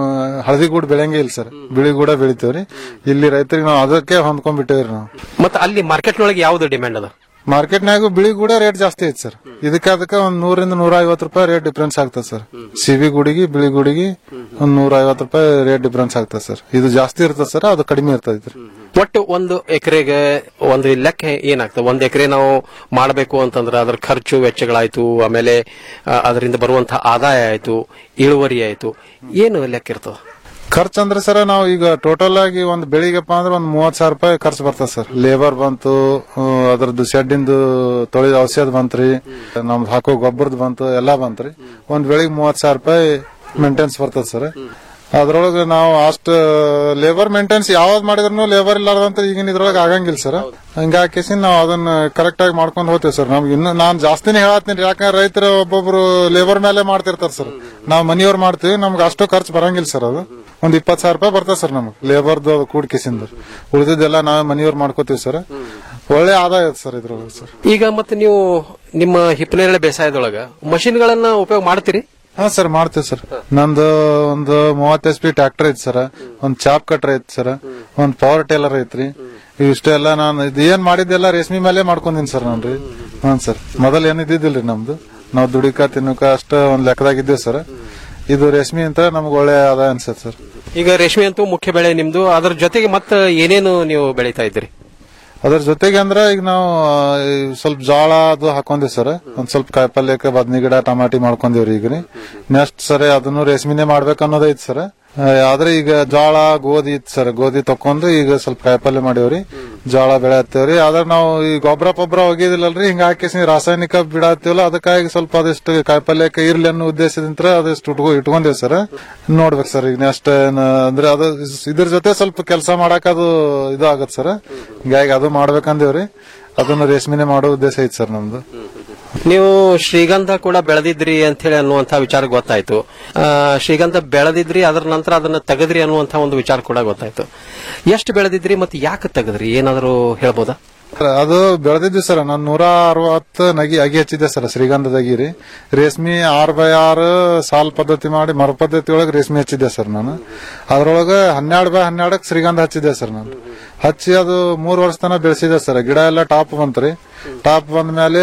ಹಳದಿ ಗೂಡ್ ಬೆಳೆಯಂಗೆ ಇಲ್ಲ ಸರ್ ಬಿಳಿ ಗೂಡ ಬೆಳಿತೀವ್ರಿ ಇಲ್ಲಿ ರೈತರಿಗೆ ನಾವು ಅದಕ್ಕೆ ಹೊಂದ್ಕೊಂಡ್ಬಿಟ್ಟೇವ್ರಿ ನಾವು ಮತ್ತೆ ಅಲ್ಲಿ ಮಾರ್ಕೆಟ್ನೊಳಗೆ ಯಾವ್ದು ಡಿಮ್ಯಾಂಡ್ ಅದ ಮಾರ್ಕೆಟ್ನಾಗ ಬಿಳಿ ಗೂಡ ರೇಟ್ ಜಾಸ್ತಿ ಐತಿ ಸರ್ ಇದಕ್ಕೆ ಅದಕ್ಕೆ ಒಂದ್ ನೂರಿಂದ ನೂರ ಐವತ್ತು ರೂಪಾಯಿ ರೇಟ್ ಡಿಫ್ರೆನ್ಸ್ ಆಗ್ತದೆ ಸರ್ ಸಿಬಿ ಗುಡಿಗೆ ಬಿಳಿ ಗುಡಿಗೆ ಒಂದ್ ನೂರ ಐವತ್ತು ರೂಪಾಯಿ ರೇಟ್ ಡಿಫ್ರೆನ್ಸ್ ಆಗ್ತದೆ ಸರ್ ಇದು ಜಾಸ್ತಿ ಇರ್ತದೆ ಸರ್ ಅದು ಕಡಿಮೆ ಇರ್ತದೆ ಒಟ್ಟು ಒಂದು ಎಕರೆಗೆ ಒಂದು ಲೆಕ್ಕ ಏನಾಗ್ತದೆ ಒಂದ್ ಎಕರೆ ನಾವು ಮಾಡಬೇಕು ಅಂತಂದ್ರೆ ಅದ್ರ ಖರ್ಚು ವೆಚ್ಚಗಳಾಯ್ತು ಆಮೇಲೆ ಆ, ಅದರಿಂದ ಬರುವಂತಹ ಆದಾಯ ಆಯ್ತು ಇಳುವರಿ ಆಯ್ತು ಏನು ಲೆಕ್ಕ ಇರ್ತದೆ ಖರ್ಚು ಅಂದ್ರೆ ಸರ್ ನಾವು ಈಗ ಟೋಟಲ್ ಆಗಿ ಒಂದ್ ಬೆಳಿಗ್ಗೆಪ್ಪ ಅಂದ್ರೆ ಒಂದ್ ಮೂವತ್ ಸಾವಿರ ರೂಪಾಯಿ ಖರ್ಚು ಬರ್ತದೆ ಸರ್ ಲೇಬರ್ ಬಂತು ಆ, ಅದ್ರದ್ದು ಶೆಡ್ಡಿಂದು ತೊಳೆದ ಔಷಧ ಬಂತ್ರಿ ನಮ್ದು ಹಾಕೋ ಗೊಬ್ಬರದ್ದು ಬಂತು ಎಲ್ಲಾ ಬಂತ್ರಿ ಒಂದ್ ಬೆಳಿಗ್ಗೆ ಮೂವತ್ ಸಾವಿರ ರೂಪಾಯಿ ಮೇಂಟೆನ್ಸ್ ಬರ್ತದೆ ಸರ್ ಅದ್ರೊಳಗೆ ನಾವು ಅಷ್ಟು ಲೇಬರ್ ಮೇಂಟೆನ್ಸ್ ಯಾವ್ದು ಮಾಡಿದ್ರು ಲೇಬರ್ ಇಲ್ಲಾರ್ದಂತ ಈಗಿನ ಇದ್ರೊಳಗೆ ಆಗಂಗಿಲ್ಲ ಸರ್ ಹಂಗಾಕೇಸಿ ನಾವು ಅದನ್ನ ಕರೆಕ್ಟ್ ಆಗಿ ಮಾಡ್ಕೊಂಡು ಹೋಗ್ತೇವೆ ಸರ್ ನಮ್ಗೆ ಇನ್ನು ನಾನ್ ಜಾಸ್ತಿನೇ ಹೇಳತ್ತೀನಿ ಯಾಕಂದ್ರೆ ರೈತರು ಒಬ್ಬೊಬ್ರು ಲೇಬರ್ ಮೇಲೆ ಮಾಡ್ತಿರ್ತಾರೆ ಸರ್ ನಾವು ಮನಿಯವ್ರು ಮಾಡ್ತೀವಿ ನಮ್ಗೆ ಅಷ್ಟು ಖರ್ಚು ಬರಂಗಿಲ್ಲ ಸರ್ ಅದು ಒಂದ್ ಇಪ್ಪತ್ತು ಸಾವಿರ ರೂಪಾಯಿ ಬರ್ತದೆ ಸರ್ ನಮ್ಗೆ ಲೇಬರ್ದು ಕೂಡ್ಕಿಸಿಂದ ಉಳಿದಿದ್ದೆಲ್ಲ ನಾವೇ ಮನಿಯವ್ರು ಮಾಡ್ಕೋತೀವಿ ಸರ್ ಒಳ್ಳೆ ಆದಾಯ ಐತೆ ಸರ್ ಇದ್ರೊಳಗೆ ಸರ್ ಈಗ ಮತ್ತೆ ನೀವು ನಿಮ್ಮ ಹಿಪ್ಪನೇರಳೆ ಬೇಸಾಯದೊಳಗ ಮಷಿನ್ಗಳನ್ನ ಉಪಯೋಗ ಮಾಡ್ತೀರಿ ಹಾ ಸರ್ ಮಾಡ್ತೀವಿ ಸರ್ ನಂದು ಒಂದು ಮೂವತ್ತು ಎಚ್ ಪಿ ಟ್ರ್ಯಾಕ್ಟರ್ ಐತಿ ಸರ್ ಒಂದ್ ಚಾಪ್ ಕಟ್ರ್ ಐತಿ ಸರ್ ಒಂದ್ ಪವರ್ ಟೇಲರ್ ಐತ್ರಿ ಇಷ್ಟೆಲ್ಲ ನಾನು ಇದು ಏನ್ ಮಾಡಿದ್ದೆಲ್ಲ ರೇಷ್ಮೆ ಮೇಲೆ ಮಾಡ್ಕೊಂಡಿನಿ ಸರ್ ನಾನು ರೀ ಹಾ ಸರ್ ಮೊದಲ್ ಏನ್ ಇದ್ದಿದ್ದಿಲ್ರಿ ನಮ್ದು ನಾವು ದುಡಿಕ ತಿನ್ನಕ ಅಷ್ಟ ಒಂದ್ ಲೆಕ್ಕದಾಗ ಇದ್ದೀವಿ ಸರ್ ಇದು ರೇಷ್ಮೆ ಅಂತ ನಮ್ಗೆ ಒಳ್ಳೆ ಆದಾಯ ಅನ್ಸತ್ ಸರ್ ಈಗ ರೇಷ್ಮೆ ಅಂತೂ ಮುಖ್ಯ ಬೆಳೆ ನಿಮ್ದು ಅದ್ರ ಜೊತೆಗೆ ಮತ್ತೆ ಏನೇನು ನೀವು ಬೆಳೀತಾ ಇದ್ದೀರಿ ಅದ್ರ ಜೊತೆಗೆ ಅಂದ್ರೆ ಈಗ ನಾವು ಆ, ಈ ಸ್ವಲ್ಪ ಜೋಳ ಅದು ಹಾಕೊಂಡಿವಿ ಸರ್ ಒಂದ್ ಸ್ವಲ್ಪ ಕಾಯಿಪಲ್ಯಕ್ಕೆ ಬದ್ನಿ ಗಿಡ ಟಮಾಟಿ ಮಾಡ್ಕೊಂಡಿವ್ರಿ ಈಗ ರೀ ನೆಕ್ಸ್ಟ್ ಸರ್ ಅದನ್ನು ರೇಷ್ಮಿನೇ ಮಾಡ್ಬೇಕು ಅನ್ನೋದೈತಿ ಸರ್ ಆ, ಆದ್ರೆ ಈಗ ಜೋಳ ಗೋಧಿ ಇತ್ತು ಸರ್ ಗೋಧಿ ತಕೊಂಡು ಈಗ ಸ್ವಲ್ಪ ಕಾಯಿಪಲ್ಯ ಮಾಡೀವ್ರಿ ಜೋಳ ಬೆಳೆ ಹತ್ತೇವ್ರಿ ಆದ್ರೆ ನಾವು ಈ ಗೊಬ್ಬರ ಪೊಬ್ಬರ ಒಗಿದಿಲ್ಲಲ್ರಿ ಹಿಂಗ ಹಾಕಿಸಿ ರಾಸಾಯನಿಕ ಬಿಡಾತೀವಲ್ಲ ಅದಕ್ಕಾಗಿ ಸ್ವಲ್ಪ ಅದಷ್ಟು ಕಾಯಿಪಲ್ಯಕ್ಕೆ ಇರ್ಲಿ ಅನ್ನೋ ಉದ್ದೇಶದಿಂದ ಅದಷ್ಟು ಇಟ್ಕೊ ಇಟ್ಕೊಂಡೇವ್ ಸರ್ ನೋಡ್ಬೇಕು ಸರ್ ಈಗ ನೆಕ್ಸ್ಟ್ ಅಂದ್ರೆ ಅದು ಇದ್ರ ಜೊತೆ ಸ್ವಲ್ಪ ಕೆಲಸ ಮಾಡಕ್ ಅದು ಇದು ಆಗತ್ ಸರ್ ಹಿಂಗಾಗಿ ಅದು ಮಾಡ್ಬೇಕಂದೇವ್ರಿ ಅದನ್ನ ರೇಷ್ಮೆನೆ ಮಾಡೋ ಉದ್ದೇಶ ಐತಿ ಸರ್ ನಮ್ದು ನೀವು ಶ್ರೀಗಂಧ ಕೂಡ ಬೆಳೆದಿದ್ರಿ ಅಂತ ಹೇಳಿ ಅನ್ನುವಂತ ವಿಚಾರ ಗೊತ್ತಾಯ್ತು ಆ, ಶ್ರೀಗಂಧ ಬೆಳೆದಿದ್ರಿ ಅದರ ನಂತರ ಅದನ್ನ ತೆಗೆದ್ರಿ ಅನ್ನುವಂತ ಒಂದು ವಿಚಾರ ಕೂಡ ಗೊತ್ತಾಯ್ತು ಎಷ್ಟು ಬೆಳೆದಿದ್ರಿ ಮತ್ತೆ ಯಾಕೆ ತೆಗೆದ್ರಿ ಏನಾದರೂ ಹೇಳ್ಬೋದಾ ಅದು ಬೆಳೆದಿದ್ವಿ ಸರ್ ನಾನು ನೂರ ಅರವತ್ತು ನಗಿ ಅಗಿ ಹಚ್ಚಿದ್ದೆ ಸರ್ ಶ್ರೀಗಂಧದಾಗಿ ರೀ ರೇಷ್ಮೆ ಆರ್ ಬೈ ಆರ್ ಸಾಲ್ ಪದ್ಧತಿ ಮಾಡಿ ಮರ ಪದ್ಧತಿ ಒಳಗೆ ರೇಷ್ಮೆ ಹಚ್ಚಿದ್ದೆ ಸರ್ ನಾನು ಅದ್ರೊಳಗೆ ಹನ್ನೆರಡು ಬೈ ಹನ್ನೆರಡಕ್ಕೆ ಶ್ರೀಗಂಧ ಹಚ್ಚಿದ್ದೆ ಸರ್ ನಾನು ಹಚ್ಚಿ ಅದು ಮೂರ್ ವರ್ಷ ತನಕ ಬೆಳೆಸಿದೆ ಸರ್ ಗಿಡ ಎಲ್ಲ ಟಾಪ್ ಬಂತ್ರಿ ಟಾಪ್ ಬಂದ ಮೇಲೆ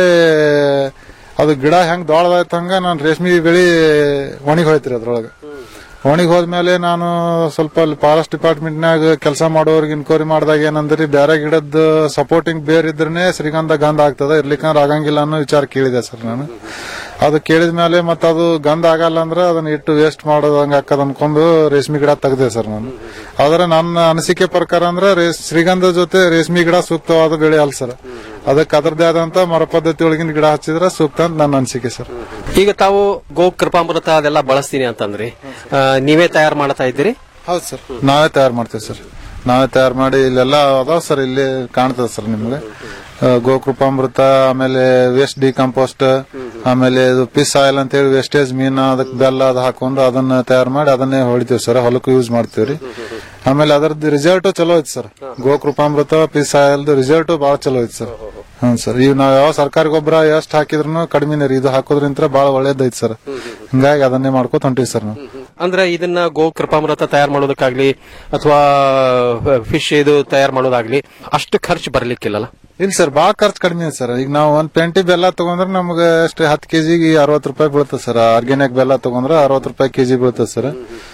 ಅದು ಗಿಡ ಹೆಂಗ್ ದೊಡ್ಡದಾಯ್ತು ಹಂಗ ನಾನು ರೇಷ್ಮೆ ಬೆಳಿ ಒಣಗಿ ಹೋಯ್ತ್ರಿ ಅದ್ರೊಳಗೆ ಒಣಗಿ ಹೋದ್ಮೇಲೆ ನಾನು ಸ್ವಲ್ಪ ಅಲ್ಲಿ ಫಾರೆಸ್ಟ್ ಡಿಪಾರ್ಟ್ಮೆಂಟ್ ನಾಗ ಕೆಲಸ ಮಾಡೋರ್ಗೆ ಇನ್ಕ್ವೈರಿ ಮಾಡಿದಾಗ ಏನಂದ್ರಿ ಬೇರೆ ಗಿಡದ ಸಪೋರ್ಟಿಂಗ್ ಬೇರ್ ಇದ್ರನೆ ಶ್ರೀಗಂಧ ಗಂಧ ಆಗ್ತದ ಇರ್ಲಿಕ್ಕಂದ್ರೆ ಆಗಂಗಿಲ್ಲ ಅನ್ನೋ ವಿಚಾರ ಕೇಳಿದೆ ಸರ್ ನಾನು ಅದು ಕೇಳಿದ ಮೇಲೆ ಮತ್ತೆ ಅದು ಗಂಧ ಆಗಲ್ಲ ಅಂದ್ರೆ ಅದನ್ನ ಇಟ್ಟು ವೇಸ್ಟ್ ಮಾಡೋದು ಹಂಗ ಹಾಕದ್ ಅನ್ಕೊಂಡು ರೇಷ್ಮೆ ಗಿಡ ತೆಗ್ದೆ ಸರ್ ನಾನು ಆದ್ರೆ ನನ್ನ ಅನಿಸಿಕೆ ಪ್ರಕಾರ ಅಂದ್ರೆ ರೇಸ್- ಶ್ರೀಗಂಧ ಜೊತೆ ರೇಷ್ಮೆ ಗಿಡ ಸೂಕ್ತವಾದ ಬೆಳೆ ಅಲ್ಲ ಸರ್ ಅದಕ್ಕೆ ಅದರದೇ ಆದಂತ ಮರ ಪದ್ಧತಿ ಒಳಗಿನ ಗಿಡ ಹಚ್ಚಿದ್ರೆ ಸೂಕ್ತ ಅಂತ ನನ್ನ ಅನಿಸಿಕೆ ಸರ್ ಈಗ ತಾವು ಗೋ ಕೃಪಾಮೃತ ಅದೆಲ್ಲ ಬಳಸ್ತೀನಿ ಅಂತಂದ್ರಿ ಆ, ನೀವೇ ತಯಾರು ಮಾಡ್ತಾ ಇದ್ದೀರಿ ಹೌದು ಸರ್ ನಾವೇ ತಯಾರು ಮಾಡ್ತೀವಿ ಸರ್ ನಾವೇ ತಯಾರು ಮಾಡಿ ಇಲ್ಲೆಲ್ಲ ಅದಾವ ಸರ್ ಇಲ್ಲಿ ಕಾಣ್ತದೆ ಸರ್ ನಿಮ್ಗೆ ಆ, ಗೋಕೃಪಾಮೃತ ಆಮೇಲೆ ವೇಸ್ಟ್ ಡಿಕಂಪೋಸ್ಟ್ ಆಮೇಲೆ ಇದು ಪಿಸ್ ಆಯಿಲ್ ಅಂತ ಹೇಳಿ ವೇಸ್ಟೇಜ್ ಮೀನು ಅದಕ್ಕೆ ಬೆಲ್ಲ ಅದು ಹಾಕೊಂಡು ಅದನ್ನ ತಯಾರು ಮಾಡಿ ಅದನ್ನೇ ಹೊಡಿತೀವಿ ಸರ್ ಹೊಲಕ್ಕೂ ಯೂಸ್ ಮಾಡ್ತೀವಿ ರೀ ಆಮೇಲೆ ಅದರದ್ದು ರಿಸಲ್ಟ್ ಚಲೋ ಐತಿ ಸರ್ ಗೋಕೃಪಾಮೃತ ಪಿಸ್ ಆಯಿಲ್ದು ರಿಸಲ್ಟ್ ಬಹಳ ಚಲೋ ಐತಿ ಸರ್ ಹ್ಮ್ ಸರ್ ಈಗ ನಾವ್ ಯಾವ ಸರ್ಕಾರಿ ಗೊಬ್ಬರ ಎಷ್ಟು ಹಾಕಿದ್ರು ಕಡಿಮೆನೇ ರೀ ಇದು ಹಾಕೋದ್ರಿಂತ ಬಹಳ ಒಳ್ಳೇದೈತಿ ಸರ್ ಹಿಂಗಾಗಿ ಅದನ್ನೇ ಮಾಡ್ಕೊತ ಹೊಂಟಿವಿ ಸರ್ ನಾವು ಅಂದ್ರೆ ಇದನ್ನ ಗೋ ಕೃಪಾಮೃತ ತಯಾರು ಮಾಡೋದಕ್ಕಾಗ್ಲಿ ಅಥವಾ ಫಿಶ್ ಇದು ತಯಾರು ಮಾಡೋದಾಗ್ಲಿ ಅಷ್ಟು ಖರ್ಚು ಬರ್ಲಿಕ್ಕಿಲ್ಲಲ್ಲ ಇಲ್ಲ ಸರ್ ಬಾಳ ಖರ್ಚು ಕಡಿಮೆ ಇದೆ ಸರ್ ಈಗ ನಾವು ಒಂದ್ ಪೆಂಟಿ ಬೆಲ್ಲ ತಗೊಂಡ್ರೆ ನಮ್ಗೆ ಅಷ್ಟೇ ಹತ್ತು ಕೆಜಿಗೆ ಅರವತ್ತು ರೂಪಾಯಿ ಬೀಳ್ತದೆ ಸರ್ ಆರ್ಗ್ಯಾನಿಕ್ ಬೆಲ್ಲ ತಗೊಂಡ್ರೆ ಅರವತ್ತು ರೂಪಾಯಿ ಕೆಜಿ ಬೀಳ್ತದೆ ಸರ್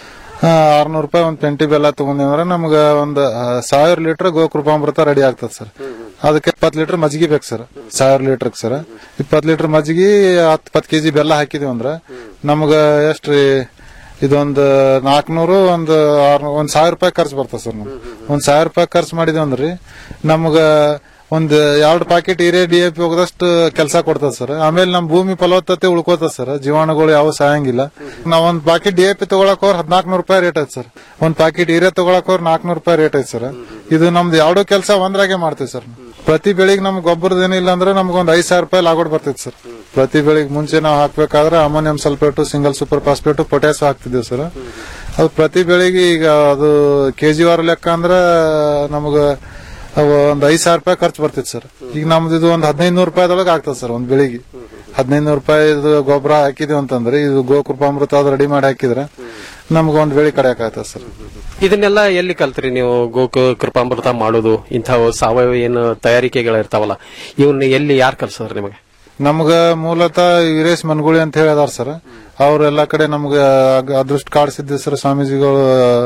ಆರ್ನೂರು ರೂಪಾಯಿ ಒಂದ್ ಪೆಂಟಿ ಬೆಲ್ಲ ತಗೊಂಡಿದ್ರೆ ನಮ್ಗೆ ಒಂದು ಆ, ಸಾವಿರ ಲೀಟರ್ ಗೋಕೃಪಾಮೃತ ರೆಡಿ ಆಗ್ತದೆ ಸರ್ ಅದಕ್ಕೆ ಇಪ್ಪತ್ತು ಲೀಟರ್ ಮಜ್ಜಿಗೆ ಬೇಕು ಸರ್ ಸಾವಿರ ಲೀಟರ್ ಸರ್ ಇಪ್ಪತ್ತು ಲೀಟರ್ ಮಜ್ಜಿಗೆ ಹತ್ತು ಇಪ್ಪತ್ತು ಕೆಜಿ ಬೆಲ್ಲ ಹಾಕಿದೀವಿ ಅಂದ್ರೆ ನಮ್ಗ ಎಷ್ಟ್ರಿ ಇದೊಂದು ನಾಲ್ಕನೂರು ಒಂದು ಆರ್ನೂರು ಒಂದ್ ಸಾವಿರ ರೂಪಾಯಿ ಖರ್ಚು ಬರ್ತದೆ ಸರ್ ನಮ್ಗೆ ಒಂದ್ ಸಾವಿರ ರೂಪಾಯಿ ಖರ್ಚು ಮಾಡಿದ್ವಿ ಅಂದ್ರಿ ನಮ್ಗ ಒಂದ್ ಎರಡು ಪ್ಯಾಕೆಟ್ ಹಿರೇ ಡಿ ಎ ಪಿ ಹೋಗದಷ್ಟು ಕೆಲಸ ಕೊಡ್ತದ ಸರ್ ಆಮೇಲೆ ನಮ್ ಭೂಮಿ ಫಲವತ್ತತೆ ಉಳ್ಕೋತದ ಸರ್ ಜೀವಾಣುಗಳು ಯಾವ ಸಾಯಂಗಿಲ್ಲ ನಾವ್ ಒಂದ್ ಪ್ಯಾಕೆಟ್ ಡಿ ಎ ಪಿ ತಗೊಳಕ್ ಹೋರ್ ಹದಿನಾಲ್ಕನೂರು ರೂಪಾಯಿ ರೇಟ್ ಐತೆ ಸರ್ ಒಂದ್ ಪ್ಯಾಕೆಟ್ ಹಿರೇ ತಗೊಳಕ್ ಹೋರ್ ನಾಲ್ಕನೂರು ರೂಪಾಯಿ ರೇಟ್ ಐತೆ ಸರ್ ಇದು ನಮ್ದು ಎರಡೂ ಕೆಲಸ ಒಂದ್ರಾಗೆ ಮಾಡ್ತೀವಿ ಸರ್ ಪ್ರತಿ ಬೆಳಿಗ್ಗೆ ನಮ್ಗೆ ಗೊಬ್ಬರದ ಏನಿಲ್ಲ ಅಂದ್ರೆ ನಮ್ಗೆ ಒಂದ್ ಐದ್ ಸಾವಿರ ರೂಪಾಯಿ ಲಾಗೋಡ್ ಬರ್ತೈತೆ ಸರ್ ಪ್ರತಿ ಬೆಳಿಗ್ಗೆ ಮುಂಚೆ ನಾವು ಹಾಕ್ಬೇಕಾದ್ರೆ ammonium sulphate single super phosphate potash ಹಾಕ್ತಿದ್ದೀವಿ ಸರ್ ಅದು ಪ್ರತಿ ಬೆಳಿಗ್ಗೆ ಈಗ ಅದು ಕೆಜಿ ವಾರ ಲೆಕ್ಕ ಅಂದ್ರೆ ನಮ್ಗ ಅವು ಒಂದ್ ಐದ್ ಸಾವಿರ ರೂಪಾಯಿ ಖರ್ಚು ಬರ್ತಿತ್ತು ಸರ್ ಈಗ ನಮ್ದು ಇದು ಒಂದ್ ಹದಿನೈದು ನೂರು ರೂಪಾಯಿದೊಳಗೆ ಆಗ್ತದೆ ಸರ್ ಒಂದ್ ಬೆಳಿಗ್ಗೆ ಹದಿನೈದು ನೂರು ರೂಪಾಯಿ ಗೊಬ್ಬರ ಹಾಕಿದೀವಿ ಅಂತಂದ್ರೆ ಇದು ಗೋಕೃಪಾಮೃತ ಅದು ರೆಡಿ ಮಾಡಿ ಹಾಕಿದ್ರೆ ನಮ್ಗೆ ಒಂದ್ ಬೆಳಿ ಕಡಿಯಕ್ ಆಗ್ತದೆ ಸರ್ ಇದನ್ನೆಲ್ಲ ಎಲ್ಲಿ ಕಲ್ತ್ರಿ ನೀವು ಗೋಕ ಕೃಪಾಮೃತ ಮಾಡೋದು ಇಂಥವು ಸಾವಯವ ಏನು ತಯಾರಿಕೆಗಳು ಇರ್ತಾವಲ್ಲ ಇವನ್ನ ಎಲ್ಲಿ ಯಾರು ಕಲ್ಸಿದ್ರು ನಿಮಗೆ ನಮ್ಗ ಮೂಲತಃ ವೀರೇಶ್ ಮನ್ಗುಳಿ ಅಂತ ಹೇಳಿದಾರ ಸರ್ ಅವ್ರ ಎಲ್ಲಾ ಕಡೆ ನಮ್ಗ ಅಗ್- ಅದೃಷ್ಟ ಕಾರ್ಡ್ ಸಿದ್ದೇಶ್ವರ ಸ್ವಾಮೀಜಿಗಳು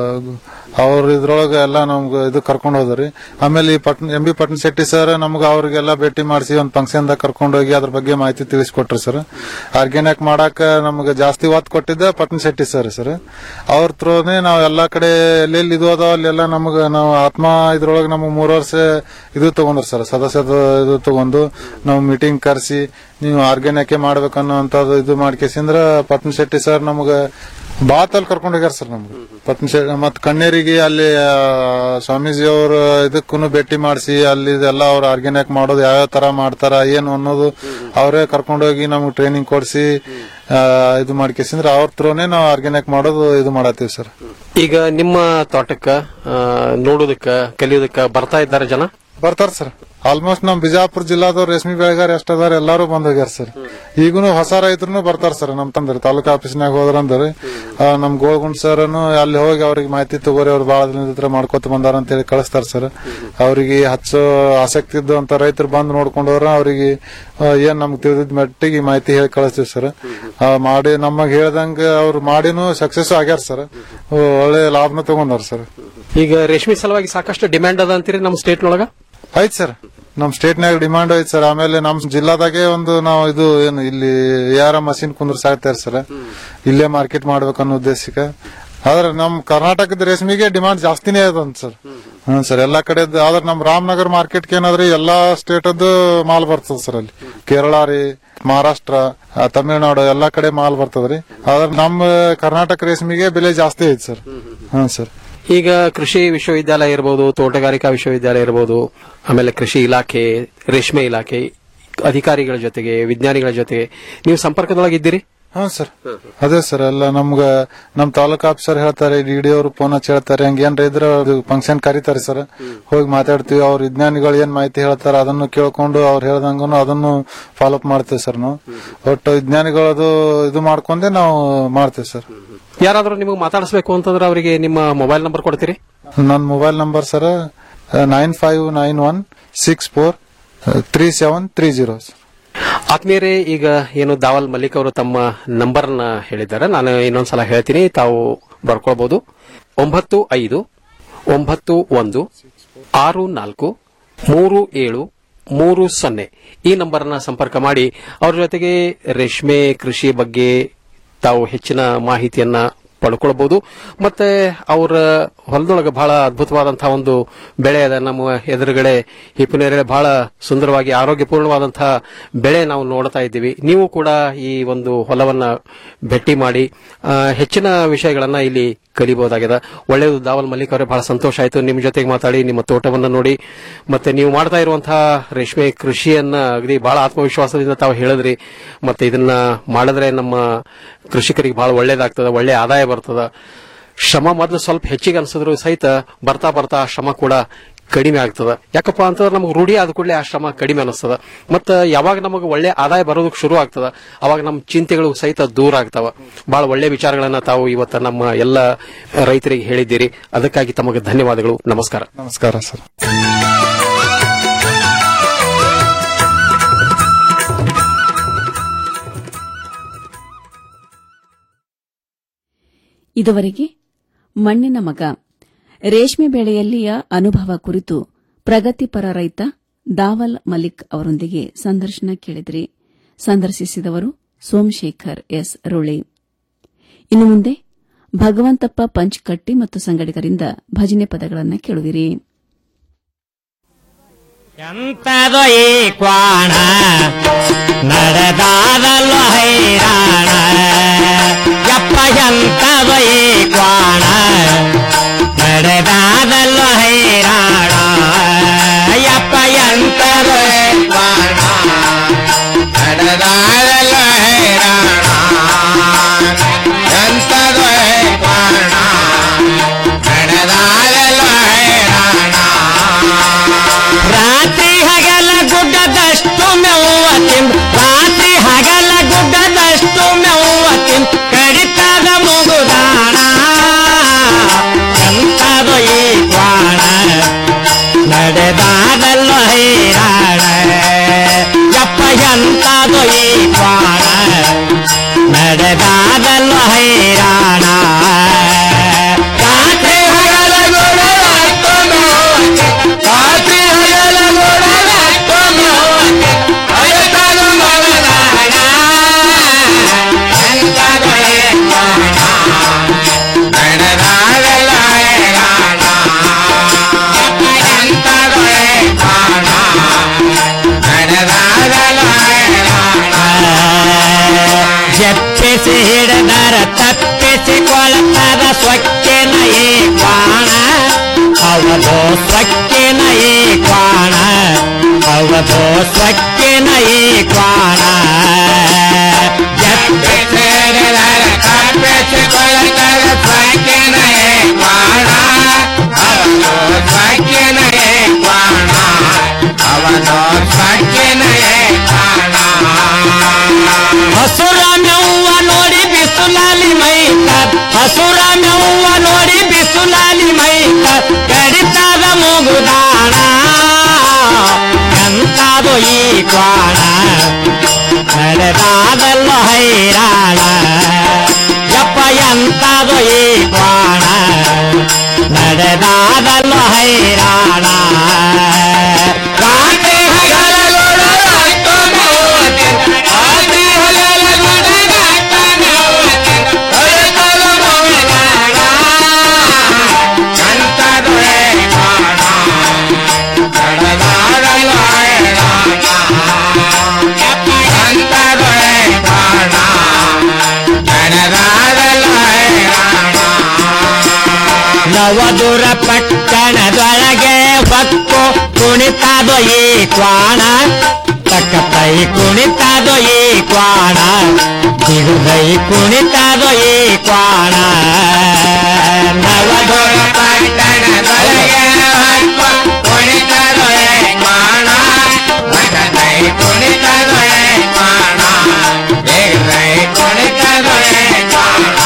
ಅವ್ರ ಇದ್ರೊಳಗ ಎಲ್ಲ ನಮ್ಗ ಇದು ಕರ್ಕೊಂಡು ಹೋದ್ರಿ ಆಮೇಲೆ ಈ Patna M B Patna Shetty sir ನಮ್ಗ ಅವ್ರಿಗೆಲ್ಲ ಭೇಟಿ ಮಾಡಿಸಿ ಒಂದ್ ಫಂಕ್ಷನ್ ದಾಗ ಕರ್ಕೊಂಡು ಹೋಗಿ ಅದ್ರ ಬಗ್ಗೆ ಮಾಹಿತಿ ತಿಳಿಸ್ಕೊಟ್ರಿ ಸರ್ ಆರ್ಗ್ಯಾನಿಕ್ ಮಾಡಾಕ ನಮ್ಗ ಜಾಸ್ತಿ ಒತ್ತು ಕೊಟ್ಟಿದ್ದ ಪಟ್ನ ಶೆಟ್ಟಿ ಸರ್ ಸರ್ ಅವ್ರ ಥ್ರೂನೇ ನಾವ್ ಎಲ್ಲಾ ಕಡೆ ಎಲ್ಲೆಲ್ಲಿ ಇದು ಅದಾವ ಅಲ್ಲೆಲ್ಲ ನಮ್ಗ ನಾವು ಆತ್ಮ ಇದ್ರೊಳಗ ನಮ್ಗ್ ಮೂರ್ ವರ್ಷ ಇದು ತಗೊಂಡ್ರಿ ಸರ್ ಸದಸ್ಯದ ಇದು ತಗೊಂಡು ನಾವು ಮೀಟಿಂಗ್ ಕರೆಸಿ ನೀವು ಆರ್ಗ್ಯಾನಿಕ್ ಮಾಡ್ಬೇಕನ್ನೋ ಅಂತದ್ದು ಇದು ಮಾಡ್ಕೇಸಿಂದ್ರ ಪಟ್ನ ಶೆಟ್ಟಿ ಸರ್ ನಮ್ಗ ಬಾತಲ್ಲಿ ಕರ್ಕೊಂಡು ಹೋಗ್ಯಾರ ಸರ್ ನಮ್ಗೆ ಪಟ್ನ ಶೆಟ್ಟಿ ಮತ್ ಕಣ್ಣೇರಿಗೆ ಅಲ್ಲಿ ಆ, ಸ್ವಾಮೀಜಿ ಅವ್ರ ಇದಕ್ಕೂ ಭೇಟಿ ಮಾಡಿಸಿ ಅಲ್ಲಿ ಎಲ್ಲ ಅವ್ರ ಆರ್ಗ್ಯಾನಿಕ್ ಮಾಡೋದು ಯಾವ್ಯಾವ ತರ ಮಾಡ್ತಾರ ಏನು ಅನ್ನೋದು ಅವರೇ ಕರ್ಕೊಂಡೋಗಿ ನಮ್ಗೆ ಟ್ರೈನಿಂಗ್ ಕೊಡಿಸಿ ಇದು ಮಾಡ್ಕೇಸಿಂದ್ರ ಅವ್ರ ಥ್ರೂನೇ ನಾವು ಆರ್ಗ್ಯಾನಿಕ್ ಮಾಡೋದು ಇದು ಮಾಡತ್ತೀವಿ ಸರ್ ಈಗ ನಿಮ್ಮ ತೋಟಕ್ಕ ಆ, ನೋಡೋದಕ್ಕ ಕಲಿಯೋದಕ್ಕ ಬರ್ತಾ ಇದ್ದಾರೆ ಜನ ಬರ್ತಾರ ಸರ್ ಆಲ್ಮೋಸ್ಟ್ ನಮ್ ಬಿಜಾಪುರ ಜಿಲ್ಲಾದವ್ರು ರೇಷ್ಮೆ ಬೆಳೆಗಾರ ಎಷ್ಟ್ ಅದಾರ ಎಲ್ಲಾರು ಬಂದ್ ಹೋಗ್ಯಾರ ಸರ್ ಈಗೂನು ಹೊಸ ರೈತರು ಬರ್ತಾರ ಸರ್ ನಮ್ ತಂದ್ರಿ ತಾಲೂಕು ಆಫೀಸ್ನಾಗ ಹೋದ್ರಂದ್ರಿ ಆ, ನಮ್ ಗೋಳ್ಗುಂಡ್ ಸರ್ನು ಅಲ್ಲಿ ಹೋಗಿ ಅವ್ರಿಗೆ ಮಾಹಿತಿ ತಗೋರಿ ಅವ್ರು ಬಹಳ ದಿನದ ಹತ್ರ ಮಾಡ್ಕೊತ ಬಂದಾರ ಅಂತ ಹೇಳಿ ಕಳಿಸ್ತಾರ ಸರ್ ಅವ್ರಿಗೆ ಹಚ್ಚೋ ಆಸಕ್ತಿ ಇದ್ದಂತ ರೈತರು ಬಂದ್ ನೋಡ್ಕೊಂಡವ್ರ ಅವ್ರಿಗೆ ಆ, ಏನ್ ನಮ್ಗೆ ತಿಳಿದಿದ್ ಮಟ್ಟಿಗೆ ಈ ಮಾಹಿತಿ ಹೇಳಿ ಕಳಿಸ್ತೀವಿ ಸರ್ ಆ, ಮಾಡಿ ನಮಗ್ ಹೇಳ್ದಂಗ ಅವ್ರು ಮಾಡಿನೂ ಸಕ್ಸಸ್ ಆಗ್ಯಾರ ಸರ್ ಒಳ್ಳೆ ಲಾಭನ ತಗೊಂಡಾರ ಸರ್ ಈಗ ರೇಷ್ಮೆ ಸಲುವಾಗಿ ಸಾಕಷ್ಟು ಡಿಮ್ಯಾಂಡ್ ಅದ ಅಂತೀರಿ ನಮ್ಮ ಸ್ಟೇಟ್ ನೊಳಗ ಐತ್ ಸರ್ ನಮ್ ಸ್ಟೇಟ್ನಾಗ ಡಿಮಾಂಡ್ ಐತ್ ಸರ್ ಆಮೇಲೆ ನಮ್ ಜಿಲ್ಲಾದಾಗೆ ಒಂದು ನಾವು ಇದು ಏನು ಇಲ್ಲಿ ಯಾರ ಮಷಿನ್ ಕುಂದ್ರಸಾಕ್ತಾರ ಸರ್ ಇಲ್ಲೇ ಮಾರ್ಕೆಟ್ ಮಾಡ್ಬೇಕನ್ನೋ ಉದ್ದೇಶಕ್ಕೆ ಆದ್ರೆ ನಮ್ ಕರ್ನಾಟಕದ ರೇಷ್ಮೆಗೆ ಡಿಮಾಂಡ್ ಜಾಸ್ತಿನೇ ಅದಂತ ಸರ್ ಹ್ಮ್ ಸರ್ ಎಲ್ಲಾ ಕಡೆ ಆದ್ರೆ ನಮ್ ರಾಮನಗರ ಮಾರ್ಕೆಟ್ ಏನಾದ್ರಿ ಎಲ್ಲಾ ಸ್ಟೇಟ್ ಅದು ಮಾಲ್ ಬರ್ತದ ಸರ್ ಅಲ್ಲಿ ಕೇರಳ ರೀ ಮಹಾರಾಷ್ಟ್ರ ಆ, ತಮಿಳ್ನಾಡು ಎಲ್ಲಾ ಕಡೆ ಮಾಲ್ ಬರ್ತದ್ರಿ ಆದ್ರೆ ನಮ್ಮ ಕರ್ನಾಟಕ ರೇಷ್ಮೆಗೆ ಬೆಲೆ ಜಾಸ್ತಿ ಐತಿ ಸರ್ ಹ್ಮ್ ಸರ್ ಈಗ ಕೃಷಿ ವಿಶ್ವವಿದ್ಯಾಲಯ ಇರಬಹುದು ತೋಟಗಾರಿಕಾ ವಿಶ್ವವಿದ್ಯಾಲಯ ಇರಬಹುದು ಆಮೇಲೆ ಕೃಷಿ ಇಲಾಖೆ ರೇಷ್ಮೆ ಇಲಾಖೆ ಅಧಿಕಾರಿಗಳ ಜೊತೆಗೆ ವಿಜ್ಞಾನಿಗಳ ಜೊತೆಗೆ ನೀವು ಸಂಪರ್ಕದೊಳಗೆ ಇದ್ದೀರಿ ಹಾ ಸರ್ ಅದೇ ಸರ್ ಎಲ್ಲ ನಮ್ಗ ನಮ್ ತಾಲೂಕ್ ಆಫೀಸರ್ ಹೇಳ್ತಾರೆ ಡಿ ಅವರು ಫೋನ್ ಹಚ್ಚಿ ಹೇಳ್ತಾರೆ ಹಂಗ ಏನ್ರ ಇದ್ರ ಫಂಕ್ಷನ್ ಕರೀತಾರೆ ಸರ್ ಹೋಗಿ ಮಾತಾಡ್ತೀವಿ ಅವ್ರ ವಿಜ್ಞಾನಿಗಳು ಏನ್ ಮಾಹಿತಿ ಹೇಳ್ತಾರ ಅದನ್ನು ಕೇಳ್ಕೊಂಡು ಅವ್ರು ಹೇಳ್ದಂಗೂ ಅದನ್ನು ಫಾಲೋ ಅಪ್ ಮಾಡ್ತೀವಿ ಸರ್ ನಾವು ಒಟ್ಟು ವಿಜ್ಞಾನಿಗಳದು ಇದು ಮಾಡ್ಕೊಂಡೆ ನಾವು ಮಾಡ್ತೀವಿ ಸರ್ ಯಾರಾದ್ರೂ ನಿಮಗೆ ಮಾತಾಡಿಸ್ಬೇಕು ಅಂತಂದ್ರೆ ಅವರಿಗೆ ನಿಮ್ಮ ಮೊಬೈಲ್ ನಂಬರ್ ಕೊಡ್ತೀರಿ ನನ್ನ mobile number sir nine five nine one six four three seven three zero ಆತ್ಮೀಯರೇ ಈಗ ಏನು ದಾವಲ್ ಮಲ್ಲಿಕ್ ಅವರು ತಮ್ಮ ನಂಬರ್ನ ಹೇಳಿದ್ದಾರೆ ನಾನು ಇನ್ನೊಂದ್ಸಲ ಹೇಳ್ತೀನಿ ತಾವು ಬರ್ಕೊಳ್ಬಹುದು ಒಂಬತ್ತು ಐದು ಒಂಬತ್ತು ಒಂದು ಆರು ನಾಲ್ಕು ಮೂರು ಏಳು ಮೂರು ಸೊನ್ನೆ ಈ ನಂಬರ್ನ ಸಂಪರ್ಕ ಮಾಡಿ ಅವ್ರ ಜೊತೆಗೆ ರೇಷ್ಮೆ ಕೃಷಿ ಬಗ್ಗೆ ತಾವು ಹೆಚ್ಚಿನ ಮಾಹಿತಿಯನ್ನ ಪಡ್ಕೊಳ್ಬಹುದು ಮತ್ತೆ ಅವರ ಹೊಲದೊಳಗೆ ಬಹಳ ಅದ್ಭುತವಾದಂತಹ ಒಂದು ಬೆಳೆ ಅದ ನಮ್ಮ ಎದುರುಗಡೆ ಹಿಪ್ಪನೇರೆ ಬಹಳ ಸುಂದರವಾಗಿ ಆರೋಗ್ಯಪೂರ್ಣವಾದಂತಹ ಬೆಳೆ ನಾವು ನೋಡ್ತಾ ಇದ್ದೀವಿ ನೀವು ಕೂಡ ಈ ಒಂದು ಹೊಲವನ್ನ ಭೇಟಿ ಮಾಡಿ ಆ, ಹೆಚ್ಚಿನ ವಿಷಯಗಳನ್ನ ಇಲ್ಲಿ ಕಲಿಬಹುದಾಗಿದೆ ಒಳ್ಳೆಯದು ದಾವಲ್ ಮಲ್ಲಿಕ್ ಅವರೇ ಬಹಳ ಸಂತೋಷ ಆಯಿತು ನಿಮ್ಮ ಜೊತೆಗೆ ಮಾತಾಡಿ ನಿಮ್ಮ ತೋಟವನ್ನ ನೋಡಿ ಮತ್ತೆ ನೀವು ಮಾಡ್ತಾ ಇರುವಂತಹ ರೇಷ್ಮೆ ಕೃಷಿಯನ್ನ ಅಗದಿ ಬಹಳ ಆತ್ಮವಿಶ್ವಾಸದಿಂದ ತಾವು ಹೇಳಿದ್ರಿ ಮತ್ತೆ ಇದನ್ನ ಮಾಡಿದ್ರೆ ನಮ್ಮ ಕೃಷಿಕರಿಗೆ ಬಹಳ ಒಳ್ಳೇದಾಗ್ತದೆ ಒಳ್ಳೆ ಆದಾಯ ಬರ್ತದ ಶ್ರಮ ಮೊದಲು ಸ್ವಲ್ಪ ಹೆಚ್ಚಿಗೆ ಅನ್ಸಿದ್ರು ಸಹಿತ ಬರ್ತಾ ಬರ್ತಾ ಆ ಶ್ರಮ ಕೂಡ ಕಡಿಮೆ ಆಗ್ತದ ಯಾಕಪ್ಪ ಅಂತಂದ್ರೆ ನಮಗೆ ರೂಢಿ ಆದ ಕೂಡಲೇ ಆ ಶ್ರಮ ಕಡಿಮೆ ಅನಿಸ್ತದ ಮತ್ತ ಯಾವಾಗ ನಮಗೆ ಒಳ್ಳೆ ಆದಾಯ ಬರೋದಕ್ಕೆ ಶುರು ಆಗ್ತದ ಅವಾಗ ನಮ್ಮ ಚಿಂತೆಗಳು ಸಹಿತ ದೂರ ಆಗ್ತಾವ ಬಹಳ ಒಳ್ಳೆ ವಿಚಾರಗಳನ್ನ ತಾವು ಇವತ್ತ ನಮ್ಮ ಎಲ್ಲ ರೈತರಿಗೆ ಹೇಳಿದ್ದೀರಿ ಅದಕ್ಕಾಗಿ ತಮಗೆ ಧನ್ಯವಾದಗಳು ನಮಸ್ಕಾರ ನಮಸ್ಕಾರ ಸರ್ ಇದುವರೆಗೆ ಮಣ್ಣಿನ ಮಗ ರೇಷ್ಮೆ ಬೆಳೆಯಲ್ಲಿಯ ಅನುಭವ ಕುರಿತು ಪ್ರಗತಿಪರ ರೈತ ದಾವಲ್ ಮಲಿಕ್ ಅವರೊಂದಿಗೆ ಸಂದರ್ಶನ ಕೇಳಿದ್ರಿ ಸಂದರ್ಶಿಸಿದವರು ಸೋಮಶೇಖರ್ ಎಸ್ ರುಳಿ ಇನ್ನು ಮುಂದೆ ಭಗವಂತಪ್ಪ ಪಂಚ್ಕಟ್ಟಿ ಮತ್ತು ಸಂಗಡಿಗರಿಂದ ಭಜನೆ ಪದಗಳನ್ನು ಕೇಳುವಿರಿ ಎಂತದೋ ಈ ಕ್ವಾಣ ನಡೆದಾದಲ್ಲೋ ಹೈರಾಣ ಯಪ್ಪ ಎಂತದೋ ಈ ಕ್ವಾಣ ನಡೆದಾದಲ್ಲೋ ಹೈರಾಣ ಯಪ್ಪ ಎಂತದೋ ಈ ಕ್ವಾಣ ನಡೆದಾದಲ್ಲೋ ಹೈರಾಣ ಎಂತದೋ ಈ ಕ್ವಾಣ ನಡೆದಾದಲ್ಲೋ ಹೈರಾಣ ಬಿಸಿ ಹಿಡಿದರ ತಪ್ಪಿಸಿಕೊಳ್ಳುತ್ತದ ಸ್ವಚ್ಛನ ಈ ಕ್ವಾಣ ಅವಧೋ ಸ್ವಚ್ಛನ ಈ ಕ್ವಾಣ ಅವಧೋ ಸ್ವಚ್ಛನ ಈ ಕ್ವಾಣ ಹಸುರ ಮೆವ್ವ ನೋಡಿ ಬಿಸುಲಾಲಿ ಮೈತ ಹಸುರ ಮೆವ್ವ ನೋಡಿ ಬಿಸುಲಾಲಿ ಮೈತ ಕಡಿತದ ಮುಗುದಾಣ ಎಂತಾದು ಈ ಕ್ವಾಣ ನಡೆದಾದಲ್ಲ ಹೈರಾಣ ಯಪ್ಪ ಎಂತಾದು ಈ ಕ್ವಾಣ ನಡೆದಾದಲ್ಲ ಹೈರಾಣ ರಾತ್ರಿ ಹಗಲುಗಳ ನವದುರ ಪಟ್ಟಣದೊಳಗೆ ಹೊಕ್ಕು ಕುಣಿತಾದೋ ಈ ಕ್ವಾಣ ತಕ್ಕಪೈ ಕುಣಿತಾದೋ ಈ ಕ್ವಾಣ ಬಿಗುದೈ ಕುಣಿತಾದೋ ಈ ಕ್ವಾಣ ನವದುರ ಪಟ್ಟಣದೊಳಗೆ ಹೊಕ್ಕು ಕುಣಿತಾದೋ ಈ ಕ್ವಾಣ ತಕ್ಕಪೈ ಕುಣಿತಾದೋ ಈ ಕ್ವಾಣ ಬಿಗುದೈ ಕುಣಿತಾದೋ ಈ ಕ್ವಾಣ